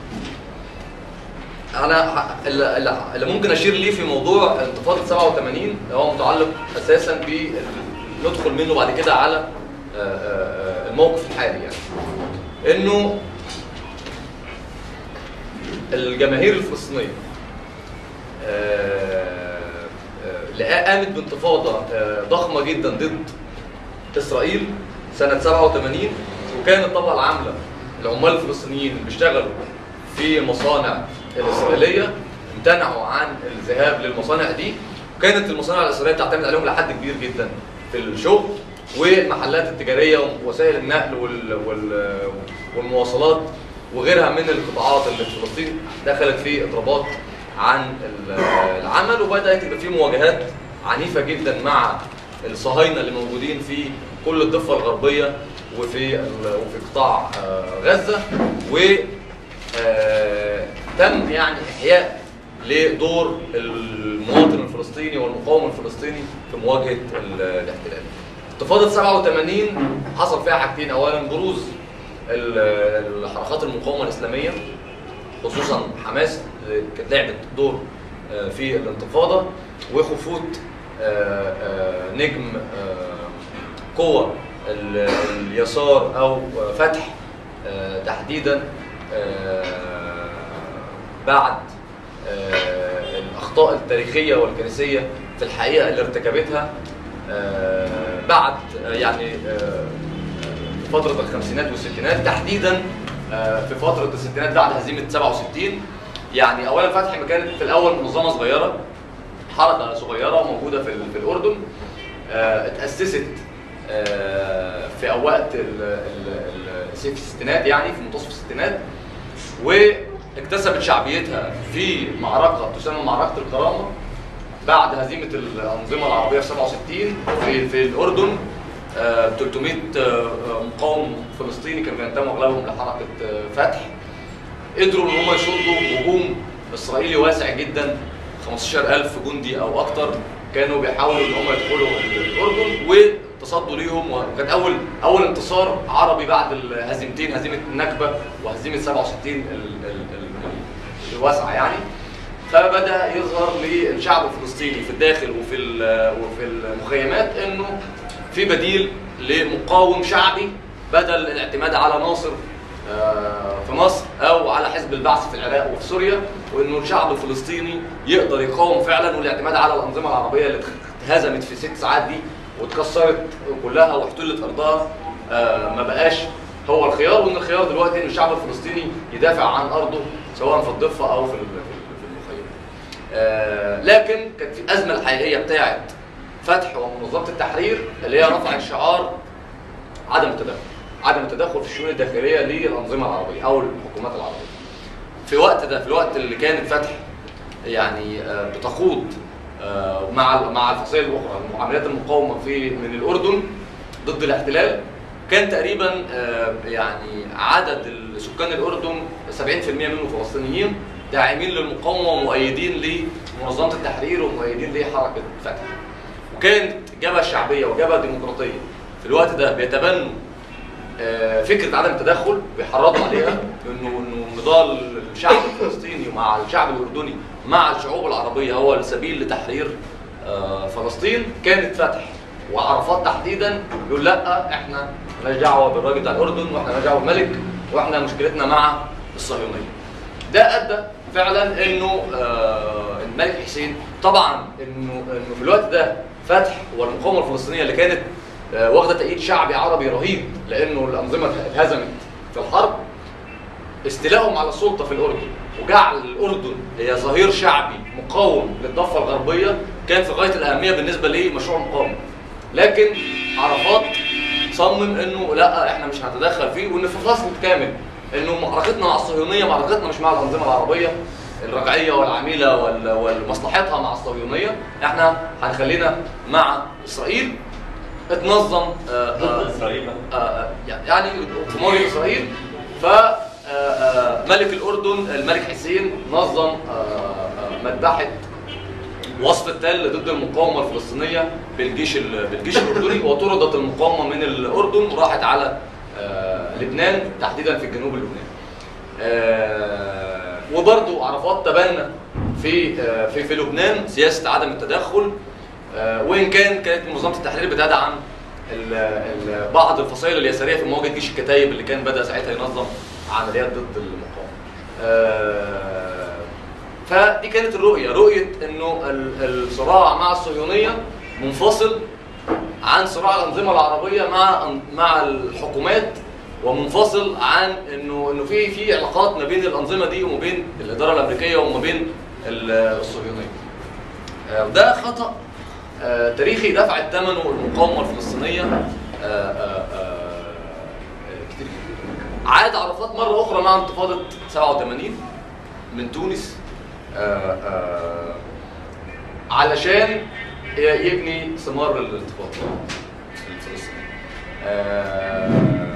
انا ح- اللي اللي ممكن اشير ليه في موضوع انتفاضه 87 هو متعلق اساسا ب ندخل منه بعد كده على آه، آه، الموقف الحالي يعني انه الجماهير الفلسطينيه آه، آه، اللي قامت بانتفاضه آه، ضخمه جدا ضد اسرائيل سنه 87 وكانت طبعا العامله العمال الفلسطينيين اللي بيشتغلوا في المصانع الاسرائيليه امتنعوا عن الذهاب للمصانع دي وكانت المصانع الاسرائيليه بتعتمد عليهم لحد كبير جدا في الشغل والمحلات التجاريه ووسائل النقل وال وال والمواصلات وغيرها من القطاعات اللي في فلسطين دخلت في اضرابات عن ال- العمل وبدات يبقى في مواجهات عنيفه جدا مع الصهاينه اللي موجودين في كل الضفه الغربيه وفي ال- وفي قطاع آه، غزه و آه، تم يعني احياء لدور المواطن الفلسطيني والمقاوم الفلسطيني في مواجهه ال- الاحتلال. انتفاضه 87 حصل فيها حاجتين اولا بروز ال- الحركات المقاومه الاسلاميه خصوصا حماس اللي كانت لعبت دور آه، في الانتفاضه وخفوت آه، آه، نجم آه، قوى ال- اليسار او فتح آه، تحديدا آه، بعد آه، الاخطاء التاريخيه والكنسيه في الحقيقه اللي ارتكبتها آه، بعد آه، يعني آه، فتره الخمسينات والستينات تحديدا آه، في فتره الستينات بعد هزيمه 67 يعني اولا فتح ما كانت في الاول منظمه صغيره حركه صغيره موجوده في ال- في الاردن آه، اتاسست آه، في وقت ال- ال- ال- في الستينات يعني في منتصف الستينات واكتسبت شعبيتها في معركه تسمى معركه الكرامه بعد هزيمه الانظمه العربيه في 67 في في الاردن آه، 300 آه، مقاوم فلسطيني كانوا بينتموا اغلبهم لحركه آه، فتح قدروا ان هم يصدوا هجوم اسرائيلي واسع جدا 15000 جندي او اكتر كانوا بيحاولوا ان هم يدخلوا الاردن وتصدوا ليهم وكان اول اول انتصار عربي بعد الهزيمتين هزيمه النكبه وهزيمه 67 ال- ال- ال- الواسعه يعني فبدا يظهر للشعب الفلسطيني في الداخل وفي ال- وفي المخيمات انه في بديل لمقاوم شعبي بدل الاعتماد على ناصر آه، في مصر او على حزب البعث في العراق وفي سوريا وانه الشعب الفلسطيني يقدر يقاوم فعلا والاعتماد على الانظمه العربيه اللي اتهزمت في ست ساعات دي واتكسرت كلها واحتلت ارضها آه، ما بقاش هو الخيار وان الخيار دلوقتي ان الشعب الفلسطيني يدافع عن ارضه سواء في الضفه او في ال- في المخيم. آه، لكن كانت في الازمه الحقيقيه بتاعت فتح ومنظمه التحرير اللي هي رفعت شعار عدم التدخل عدم التدخل في الشؤون الداخليه للانظمه العربيه او الحكومات العربيه في وقت ده في الوقت اللي كانت فتح يعني آه، بتخوض آه، مع مع الفصائل الاخرى معاملات المقاومه في من الاردن ضد الاحتلال كان تقريبا آه، يعني عدد سكان الاردن 70% منهم فلسطينيين داعمين للمقاومه ومؤيدين لمنظمه التحرير ومؤيدين لحركه فتح وكانت جبهه شعبيه وجبهه ديمقراطيه في الوقت ده بيتبنوا آه، فكره عدم التدخل بيحرضوا عليها انه انه نضال الشعب الفلسطيني مع الشعب الاردني مع الشعوب العربيه هو السبيل لتحرير آه، فلسطين كانت فتح وعرفات تحديدا يقول لا احنا مالناش دعوه بالراجل بتاع الاردن واحنا مالناش دعوه بالملك واحنا مشكلتنا مع الصهيونيه. ده ادى فعلا انه آه، الملك حسين طبعا انه انه في الوقت ده فتح والمقاومه الفلسطينيه اللي كانت آه، واخده تأييد شعبي عربي رهيب لانه الانظمه اتهزمت في الحرب استيلائهم على السلطه في الاردن وجعل الاردن هي ظهير شعبي مقاوم للضفه الغربيه كان في غايه الاهميه بالنسبه لمشروع المقاومه لكن عرفات صمم انه لا احنا مش هنتدخل فيه وان في فصل كامل انه معركتنا مع الصهيونيه معركتنا مش مع الانظمه العربيه الرجعيه والعميله وال- ومصلحتها مع الصهيونيه احنا هنخلينا مع اسرائيل اتنظم آه، آه، ضد اسرائيل بقى. آه، يعني في موري اسرائيل ف آه، آه، ملك الاردن الملك حسين نظم آه، آه، مذبحه وسط التل ضد المقاومه الفلسطينيه بالجيش ال- بالجيش الاردني وطردت المقاومه من الاردن وراحت على آه، لبنان تحديدا في الجنوب اللبناني. آه، وبرضو عرفات تبنى في آه، في في لبنان سياسه عدم التدخل آه، وان كان كانت منظمه التحرير بتدعم ال- ال- بعض الفصائل اليساريه في مواجهه جيش الكتايب اللي كان بدا ساعتها ينظم عمليات ضد المقاومه. آه، فدي كانت الرؤيه، رؤيه انه ال- الصراع مع الصهيونيه منفصل عن صراع الانظمه العربيه مع مع الحكومات ومنفصل عن انه انه في في علاقات ما بين الانظمه دي وما بين الاداره الامريكيه وما بين ال- الصهيونيه. آه، وده خطا آه، تاريخي دفعت ثمنه المقاومه الفلسطينيه آه، آه، آه، كتير جدا. عاد عرفات مره اخرى مع انتفاضه 87 من تونس آه، آه، علشان يبني ثمار الانتفاضه الفلسطينيه. آه،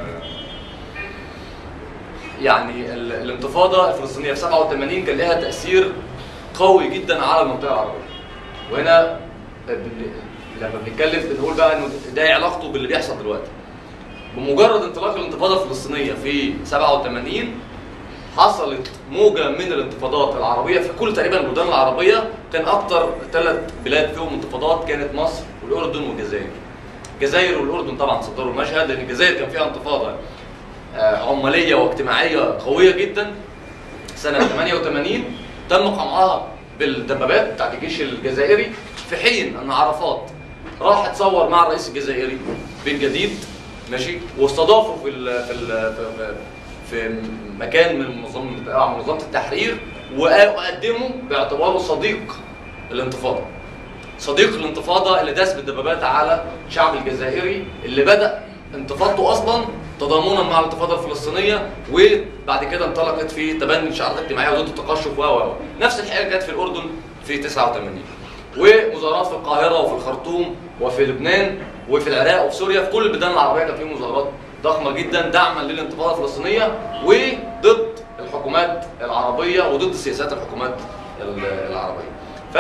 يعني ال- الانتفاضه الفلسطينيه في 87 كان لها تاثير قوي جدا على المنطقه العربيه. وهنا بن- لما بنتكلم بنقول بقى انه ده إيه علاقته باللي بيحصل دلوقتي. بمجرد انطلاق الانتفاضه الفلسطينيه في 87 حصلت موجه من الانتفاضات العربيه في كل تقريبا البلدان العربيه كان اكتر ثلاث بلاد فيهم انتفاضات كانت مصر والاردن والجزائر. الجزائر والاردن طبعا صدروا المشهد لان الجزائر كان فيها انتفاضه آه، عماليه واجتماعيه قويه جدا سنه 88 تم قمعها بالدبابات بتاعت الجيش الجزائري في حين ان عرفات راح اتصور مع الرئيس الجزائري بن جديد ماشي واستضافه في ال في ال في, في مكان من منظمه آه، منظمه التحرير وقدمه باعتباره صديق الانتفاضه صديق الانتفاضه اللي داس بالدبابات على الشعب الجزائري اللي بدا انتفاضته اصلا تضامنا مع الانتفاضه الفلسطينيه وبعد كده انطلقت في تبني شعارات اجتماعيه وضد التقشف و و نفس الحاجه كانت في الاردن في 89 ومظاهرات في القاهره وفي الخرطوم وفي لبنان وفي العراق وفي سوريا في كل البلدان العربيه كان في مظاهرات ضخمه جدا دعما للانتفاضه الفلسطينيه وضد الحكومات العربيه وضد سياسات الحكومات العربيه. ف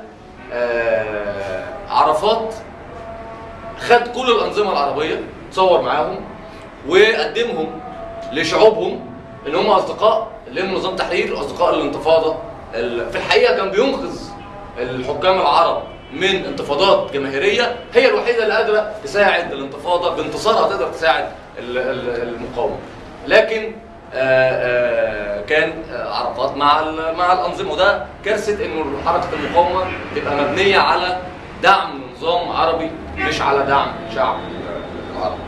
عرفات خد كل الانظمه العربيه تصور معاهم وقدمهم لشعوبهم ان هم اصدقاء لهم نظام تحرير اصدقاء الانتفاضه في الحقيقه كان بينقذ الحكام العرب من انتفاضات جماهيريه هي الوحيده اللي قادره تساعد الانتفاضه بانتصارها تقدر تساعد المقاومه لكن آآ آآ كان عرفات مع مع الانظمه وده كارثه انه حركه المقاومه تبقى مبنيه على دعم نظام عربي مش على دعم شعب العربي.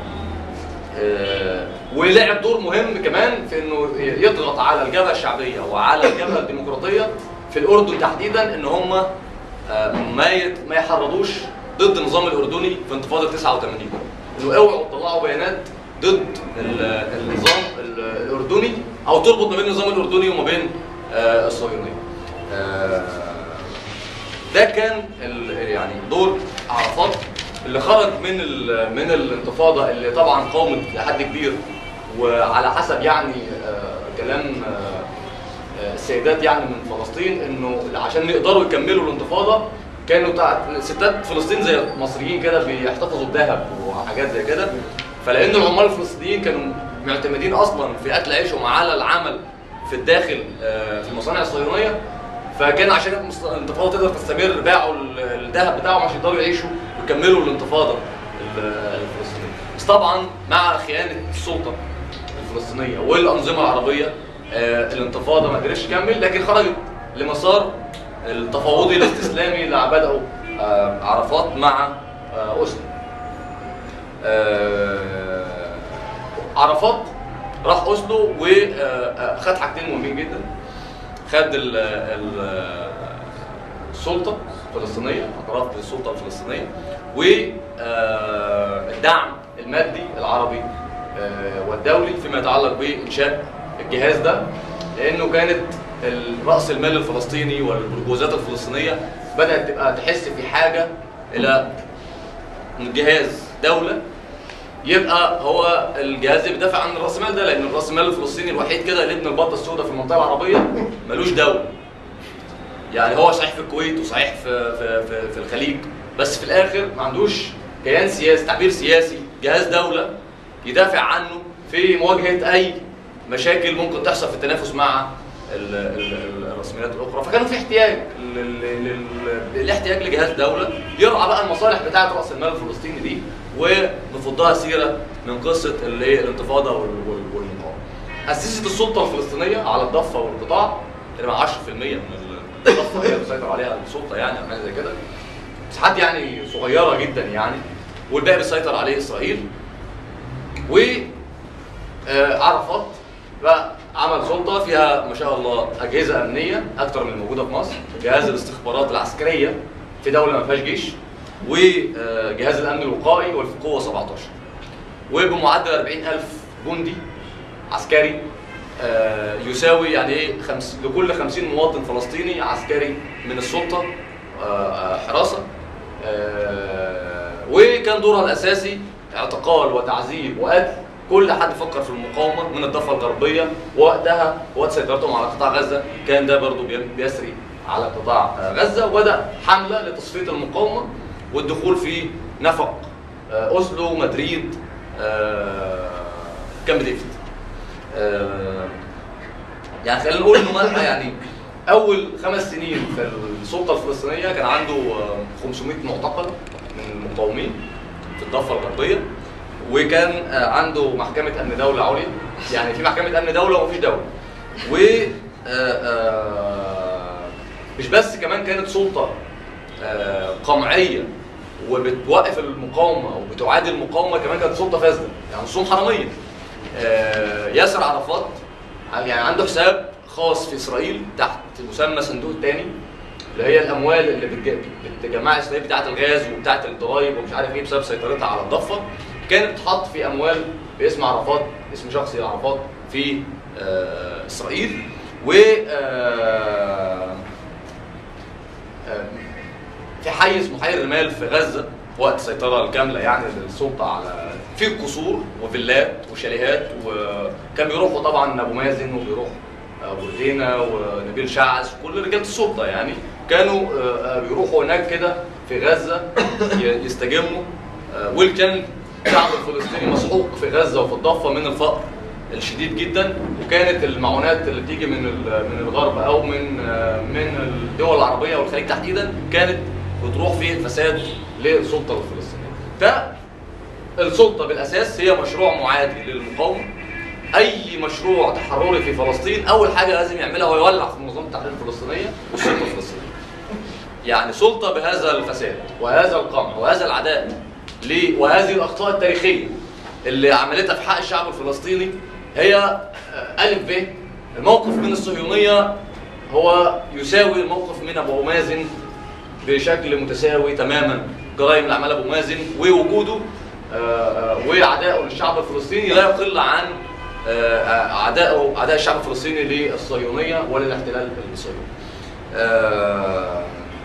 ولعب دور مهم كمان في انه يضغط على الجبهه الشعبيه وعلى الجبهه الديمقراطيه في الاردن تحديدا ان هم ما ما يحرضوش ضد النظام الاردني في انتفاضه 89 انه اوعوا تطلعوا بيانات ضد النظام الاردني او تربط ما بين النظام الاردني وما بين الصهيونيه. ده كان يعني دور عرفات اللي خرج من من الانتفاضه اللي طبعا قاومت لحد كبير وعلى حسب يعني كلام السيدات يعني من فلسطين انه عشان يقدروا يكملوا الانتفاضه كانوا ستات فلسطين زي المصريين كده بيحتفظوا بذهب وحاجات زي كده فلان العمال الفلسطينيين كانوا معتمدين اصلا في اكل عيشهم على العمل في الداخل في المصانع الصهيونيه فكان عشان الانتفاضه تقدر تستمر باعوا الذهب بتاعهم عشان يقدروا يعيشوا ويكملوا الانتفاضه الفلسطينيه بس طبعا مع خيانه السلطه الفلسطينيه والانظمه العربيه الانتفاضه ما قدرتش تكمل لكن خرجت لمسار التفاوضي الاستسلامي اللي بدأوا عرفات مع أسلو عرفات راح أسلو وخد حاجتين مهمين جدا خد السلطة الفلسطينية اعتراف بالسلطة الفلسطينية والدعم المادي العربي والدولي فيما يتعلق بإنشاء الجهاز ده لأنه كانت رأس المال الفلسطيني والبرجوازات الفلسطينية بدأت تبقى تحس في حاجة إلى جهاز دولة يبقى هو الجهاز اللي بيدافع عن راس المال ده لان راس المال الفلسطيني الوحيد كده اللي ابن البطه السوداء في المنطقه العربيه ملوش دوله. يعني هو صحيح في الكويت وصحيح في في في, في الخليج بس في الاخر ما عندوش كيان سياسي تعبير سياسي جهاز دوله يدافع عنه في مواجهه اي مشاكل ممكن تحصل في التنافس مع الرسميات الاخرى فكان في احتياج الاحتياج لجهاز دوله يرعى بقى المصالح بتاعه راس المال الفلسطيني دي ونفضها سيره من قصه اللي الانتفاضه والمقاومه. اسست السلطه الفلسطينيه على الضفه والقطاع تقريبا 10% من الضفه هي بتسيطر عليها السلطه يعني او حاجه زي كده. مساحات يعني صغيره جدا يعني والباقي بيسيطر عليه اسرائيل. و عرفات بقى عمل سلطه فيها ما شاء الله اجهزه امنيه اكثر من الموجوده في مصر، جهاز الاستخبارات العسكريه في دوله ما فيهاش جيش وجهاز الامن الوقائي والقوه 17 وبمعدل 40000 جندي عسكري يساوي يعني ايه خمس لكل 50 مواطن فلسطيني عسكري من السلطه حراسه وكان دورها الاساسي اعتقال وتعذيب وقتل كل حد فكر في المقاومه من الضفه الغربيه وقتها وقت سيطرتهم على قطاع غزه كان ده برضو بيسري على قطاع غزه وبدا حمله لتصفيه المقاومه والدخول في نفق اوسلو مدريد كامب ديفيد يعني خلينا نقول انه يعني اول خمس سنين في السلطه الفلسطينيه كان عنده 500 معتقل من المقاومين في الضفه الغربيه وكان عنده محكمه امن دوله عليا يعني في محكمه امن دوله ومفيش دوله و مش بس كمان كانت سلطه قمعيه وبتوقف المقاومه وبتعادل المقاومه كمان كانت سلطه فاسده يعني نصهم حراميه ياسر عرفات يعني عنده حساب خاص في اسرائيل تحت مسمى صندوق الثاني اللي هي الاموال اللي بتجمع اسرائيل بتاعه الغاز وبتاعه الضرايب ومش عارف ايه بسبب سيطرتها على الضفه كانت بتتحط في اموال باسم عرفات اسم شخصي لعرفات في آه، اسرائيل و آه، آه، في حي اسمه حي الرمال في غزه وقت السيطره الكامله يعني للسلطه على في قصور وفيلات وشاليهات وكان بيروحوا طبعا ابو مازن وبيروح ابو ردينا ونبيل شعث كل رجاله السلطه يعني كانوا آه، آه، بيروحوا هناك كده في غزه ي- يستجموا آه، وكان الشعب الفلسطيني مسحوق في غزه وفي الضفه من الفقر الشديد جدا وكانت المعونات اللي بتيجي من ال- من الغرب او من آه، من الدول العربيه والخليج تحديدا كانت بتروح في الفساد للسلطه الفلسطينيه. ده السلطه بالاساس هي مشروع معادي للمقاومه اي مشروع تحرري في فلسطين اول حاجه لازم يعملها هو يولع في منظمه التحرير الفلسطينيه والسلطه الفلسطينيه. يعني سلطه بهذا الفساد وهذا القمع وهذا العداء ليه؟ وهذه الاخطاء التاريخيه اللي عملتها في حق الشعب الفلسطيني هي آه، الف ب الموقف من الصهيونيه هو يساوي الموقف من ابو مازن بشكل متساوي تماما جرائم اللي عملها ابو مازن ووجوده آه، آه، وعدائه للشعب الفلسطيني لا يقل عن آه، آه، عدائه عداء الشعب الفلسطيني للصهيونيه وللاحتلال الصهيوني. آه،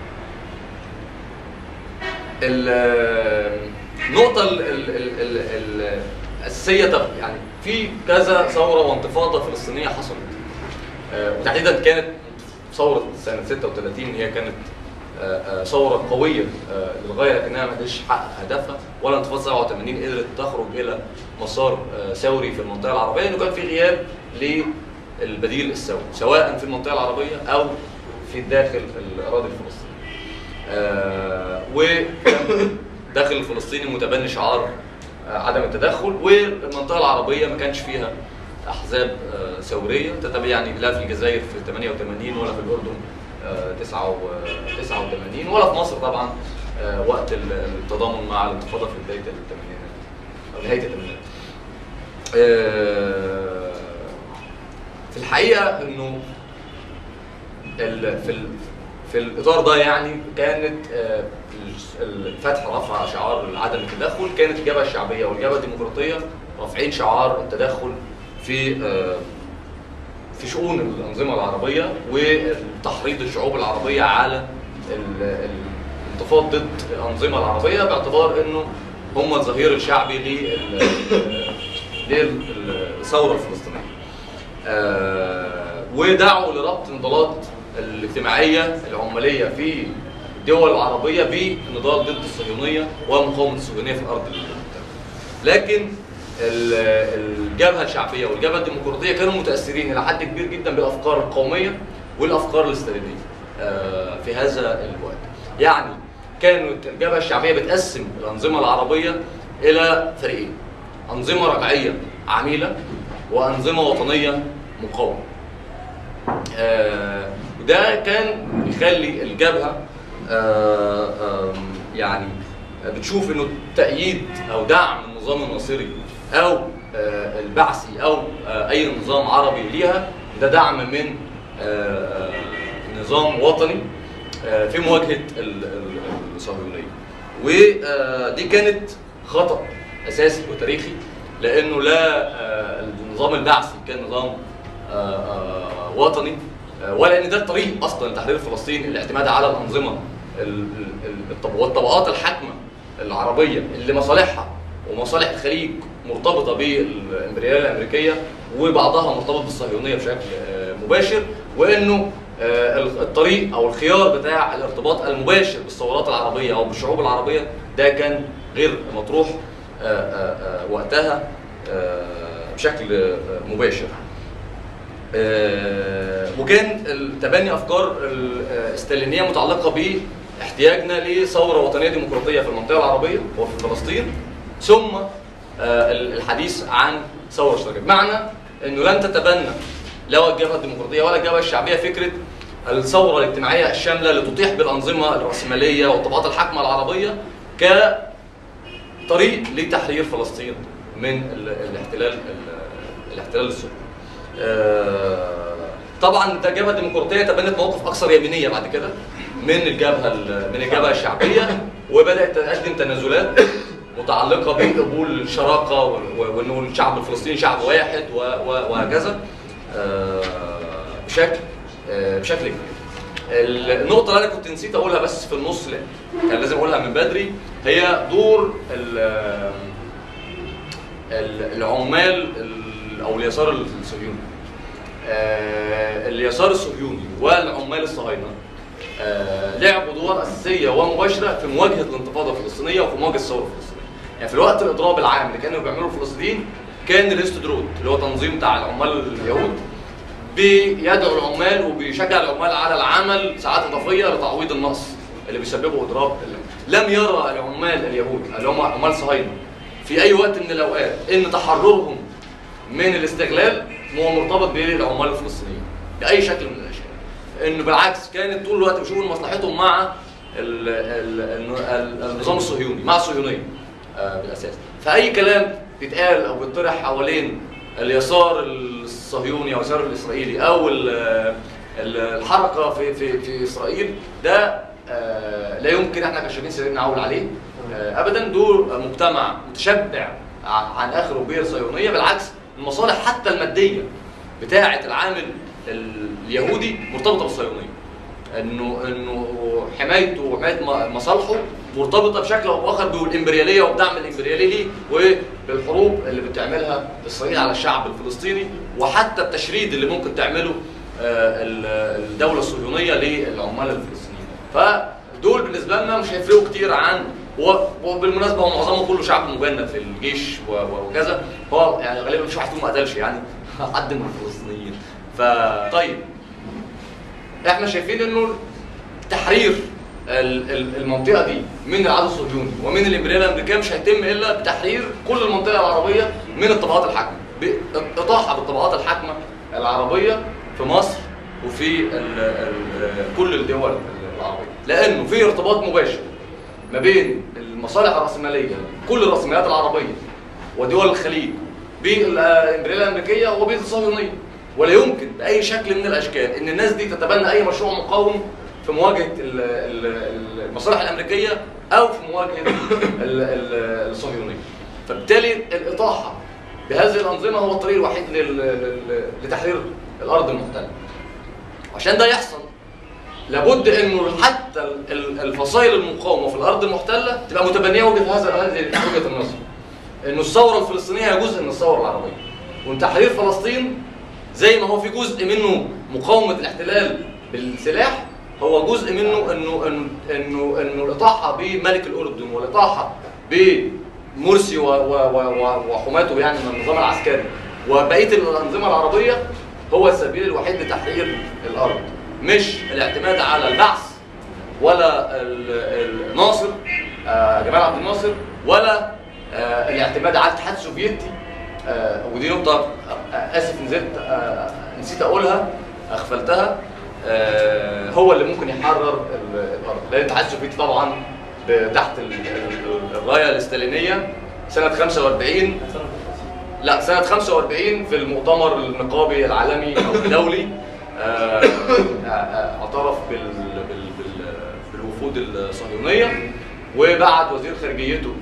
ال- النقطة ال- ال- ال- ال- ال- الأساسية طب يعني في كذا ثورة وانتفاضة فلسطينية حصلت آه، وتحديدا كانت ثورة سنة 36 هي كانت آه، آه، ثورة قوية آه، للغاية لكنها ما قدرتش تحقق هدفها ولا انتفاضة 87 قدرت تخرج إلى مسار آه، ثوري في المنطقة العربية لأنه كان في غياب للبديل الثوري سواء في المنطقة العربية أو في داخل الأراضي الفلسطينية. آه، وكان داخل الفلسطيني متبني شعار آه، عدم التدخل والمنطقه العربيه ما كانش فيها احزاب آه، ثوريه تتبع يعني لا في الجزائر في 88 ولا في الاردن آه، 89 ولا في مصر طبعا آه، وقت ال- التضامن مع الانتفاضه في بدايه الثمانينات او نهايه الثمانينات. آه، في الحقيقه انه ال- في ال- في الاطار ده يعني كانت آه، الفتح رفع شعار عدم التدخل كانت الجبهه الشعبيه والجبهه الديمقراطيه رافعين شعار التدخل في آه، في شؤون الانظمه العربيه وتحريض الشعوب العربيه على ال- ال- الانتفاض ضد الانظمه العربيه باعتبار انه هم الظهير الشعبي لل- للثوره الفلسطينيه. آه، ودعوا لربط النضالات الاجتماعيه العماليه في الدول العربيه بالنضال ضد الصهيونيه ومقاومه الصهيونيه في الارض المحتله. لكن ال- الجبهه الشعبيه والجبهه الديمقراطيه كانوا متاثرين الى حد كبير جدا بالافكار القوميه والافكار الاستالينيه آه، في هذا الوقت. يعني كانت الجبهه الشعبيه بتقسم الانظمه العربيه الى فريقين. انظمه رجعيه عميله وانظمه وطنيه مقاومه. آه، وده كان يخلي الجبهه آه، آم، يعني بتشوف انه تأييد او دعم النظام الناصري او آه، البعثي او آه، اي نظام عربي ليها ده دعم من آه، آه، نظام وطني آه، في مواجهه ال- ال- الصهيونيه ودي كانت خطأ اساسي وتاريخي لانه لا آه، النظام البعثي كان نظام آه، آه، وطني آه، ولا ان ده الطريق اصلا لتحرير فلسطين الاعتماد على الانظمه ال- ال- ال- الطب- والطبقات الحاكمه العربيه اللي مصالحها ومصالح الخليج مرتبطه بالامبرياليه الامريكيه وبعضها مرتبط بالصهيونيه بشكل آه، مباشر وانه آه، الطريق او الخيار بتاع الارتباط المباشر بالثورات العربيه او بالشعوب العربيه ده كان غير مطروح آه، آه، آه، وقتها آه، بشكل آه، مباشر. آه، وكان تبني افكار الاستالينيه متعلقه باحتياجنا لثوره وطنيه ديمقراطيه في المنطقه العربيه وفي فلسطين ثم آه، الحديث عن ثوره اشتراكيه بمعنى انه لن تتبنى لا الجبهه الديمقراطيه ولا الجبهه الشعبيه فكره الثوره الاجتماعيه الشامله لتطيح بالانظمه الراسماليه والطبقات الحاكمه العربيه كطريق لتحرير فلسطين من ال- الاحتلال ال- الاحتلال السوري. آه، طبعا ده الجبهه الديمقراطيه تبنت موقف اكثر يمينيه بعد كده من الجبهه ال- من الجبهه الشعبيه وبدات تقدم تنازلات متعلقه بقبول الشراكه و- و- وانه الشعب الفلسطيني شعب واحد و- و- وهكذا آه، بشكل آه، بشكل كبير. النقطة اللي أنا كنت نسيت أقولها بس في النص لا كان لازم أقولها من بدري هي دور ال- ال- العمال ال- أو اليسار الصهيوني. آه، اليسار الصهيوني والعمال الصهاينة آه، لعبوا دور أساسية ومباشرة في مواجهة الانتفاضة الفلسطينية وفي مواجهة الثورة الفلسطينية. يعني في الوقت الإضراب العام اللي كانوا بيعملوا الفلسطينيين كان الاستدرود اللي هو تنظيم بتاع العمال اليهود بيدعو العمال وبيشجع العمال على العمل ساعات اضافيه لتعويض النقص اللي بيسببه اضراب لم يرى العمال اليهود اللي هم عمال صهاينه في اي وقت من الاوقات ان تحررهم من الاستغلال هو مرتبط بالعمال الفلسطينيين باي شكل من الاشكال انه بالعكس كانت طول الوقت بيشوفوا مصلحتهم مع ال ال ال النظام الصهيوني مع الصهيونيه آه، بالاساس فاي كلام بيتقال او بيطرح حوالين اليسار الصهيوني او اليسار الاسرائيلي او ال- ال- الحركه في في في اسرائيل ده آه، لا يمكن احنا كشباب سيرين نعول عليه آه، ابدا دول مجتمع متشبع ع- عن اخره بالصهيونيه بالعكس المصالح حتى الماديه بتاعه العامل اليهودي مرتبطه بالصهيونيه انه انه حمايته وحمايه م- مصالحه مرتبطه بشكل او باخر بالامبرياليه وبدعم الامبرياليه ليه وبالحروب اللي بتعملها اسرائيل على الشعب الفلسطيني وحتى التشريد اللي ممكن تعمله آه، ال- الدوله الصهيونيه للعمال الفلسطينيين فدول بالنسبه لنا مش هيفرقوا كتير عن و- وبالمناسبه هو معظمهم كله شعب مجند في الجيش و- و- وكذا هو يعني غالبا مش واحد فيهم ما قتلش يعني حد من الفلسطينيين فطيب احنا شايفين انه تحرير ال- ال- المنطقه دي من العدو الصهيوني ومن الامبرياليه الامريكيه مش هيتم الا بتحرير كل المنطقه العربيه من الطبقات الحاكمه باطاحه بالطبقات الحاكمه العربيه في مصر وفي ال ال كل الدول العربيه لانه في ارتباط مباشر ما بين المصالح الراسماليه كل الراسماليات العربيه ودول الخليج بالامبرياليه الامريكيه وبالصهيونيه ولا يمكن باي شكل من الاشكال ان الناس دي تتبنى اي مشروع مقاوم في مواجهه ال- ال- المصالح الامريكيه او في مواجهه ال- ال- الصهيونيه فبالتالي الاطاحه بهذه الانظمه هو الطريق الوحيد لل- لل- لتحرير الارض المحتله عشان ده يحصل لابد انه حتى ال- ال- الفصائل المقاومه في الارض المحتله تبقى متبنيه وجهه هذا هذه وجهه النظر انه الثوره الفلسطينيه هي جزء من الثوره العربيه وان تحرير فلسطين زي ما هو في جزء منه مقاومه الاحتلال بالسلاح هو جزء منه انه انه انه, إنه الاطاحه بملك الاردن والاطاحه بمرسي و- و- و- و- وحماته يعني من النظام العسكري وبقيه الانظمه العربيه هو السبيل الوحيد لتحرير الارض مش الاعتماد على البعث ولا ال- ال- الناصر آه، جمال عبد الناصر ولا آه، الاعتماد على الاتحاد السوفيتي آه، ودي نقطة آه، آسف نزلت آه، نسيت أقولها أغفلتها آه، هو اللي ممكن يحرر ال- الأرض لأن الاتحاد السوفيتي طبعا ب- تحت ال- ال- الراية الاستالينية سنة 45 لا سنة 45 في المؤتمر النقابي العالمي أو الدولي آه، آه، آه، اعترف بال بال بال بالوفود الصهيونية وبعت وزير خارجيته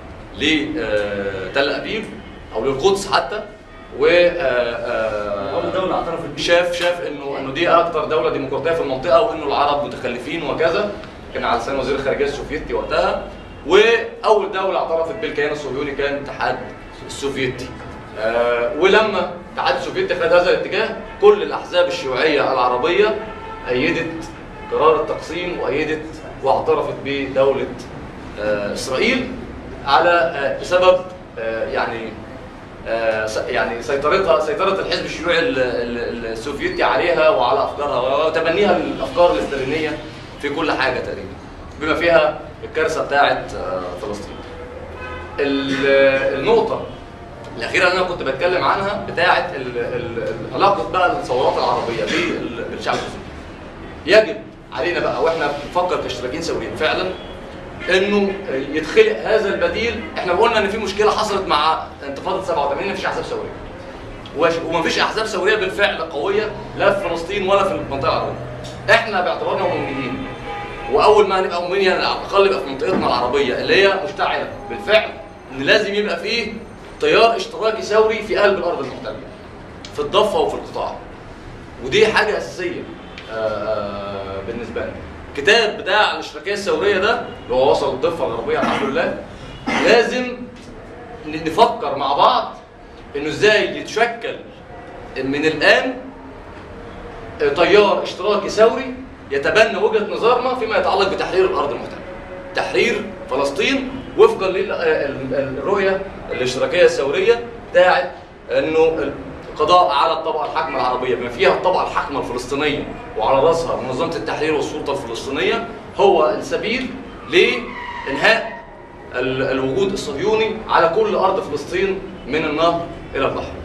لتل أبيب أو للقدس حتى و آه، آه، اول دوله اعترفت بيه شاف شاف انه انه دي اكتر دوله ديمقراطيه في المنطقه وانه العرب متخلفين وكذا كان على لسان وزير الخارجيه السوفيتي وقتها واول دوله اعترفت بالكيان الصهيوني كان الاتحاد السوفيتي آه ولما الاتحاد السوفيتي خد هذا الاتجاه كل الاحزاب الشيوعيه العربيه ايدت قرار التقسيم وايدت واعترفت بدوله آه اسرائيل على آه بسبب آه يعني آه، س- يعني سيطرتها سيطرة الحزب الشيوعي ال- ال- السوفيتي عليها وعلى أفكارها وتبنيها الأفكار الاستالينية في كل حاجة تقريبا بما فيها الكارثة بتاعة آه، فلسطين. ال- النقطة الأخيرة اللي أنا كنت بتكلم عنها بتاعة ال- ال- ال- علاقة بقى الثورات العربية بال- بالشعب الفلسطيني. يجب علينا بقى واحنا بنفكر كاشتراكيين ثوريين فعلا انه يتخلق هذا البديل احنا قلنا ان في مشكله حصلت مع انتفاضه 87 ان مفيش احزاب ثوريه وش- ومفيش احزاب ثوريه بالفعل قويه لا في فلسطين ولا في المنطقه العربيه احنا باعتبارنا مؤمنين واول ما هنبقى مؤمنين يعني على الاقل يبقى في منطقتنا العربيه اللي هي مشتعله بالفعل ان لازم يبقى فيه تيار اشتراكي ثوري في قلب الارض المحتله في الضفه وفي القطاع ودي حاجه اساسيه آه، آه، بالنسبه لنا الكتاب بتاع الاشتراكيه الثوريه ده اللي هو وصل الضفه الغربيه الحمد لله لازم ن- نفكر مع بعض انه ازاي يتشكل من الان تيار اشتراكي ثوري يتبنى وجهه نظرنا فيما يتعلق بتحرير الارض المحتله. تحرير فلسطين وفقا للرؤيه الاشتراكيه الثوريه بتاعت انه القضاء على الطبقه الحاكمه العربيه بما فيها الطبقه الحاكمه الفلسطينيه وعلى راسها منظمه التحرير والسلطه الفلسطينيه هو السبيل لانهاء ال- الوجود الصهيوني على كل ارض فلسطين من النهر الى البحر.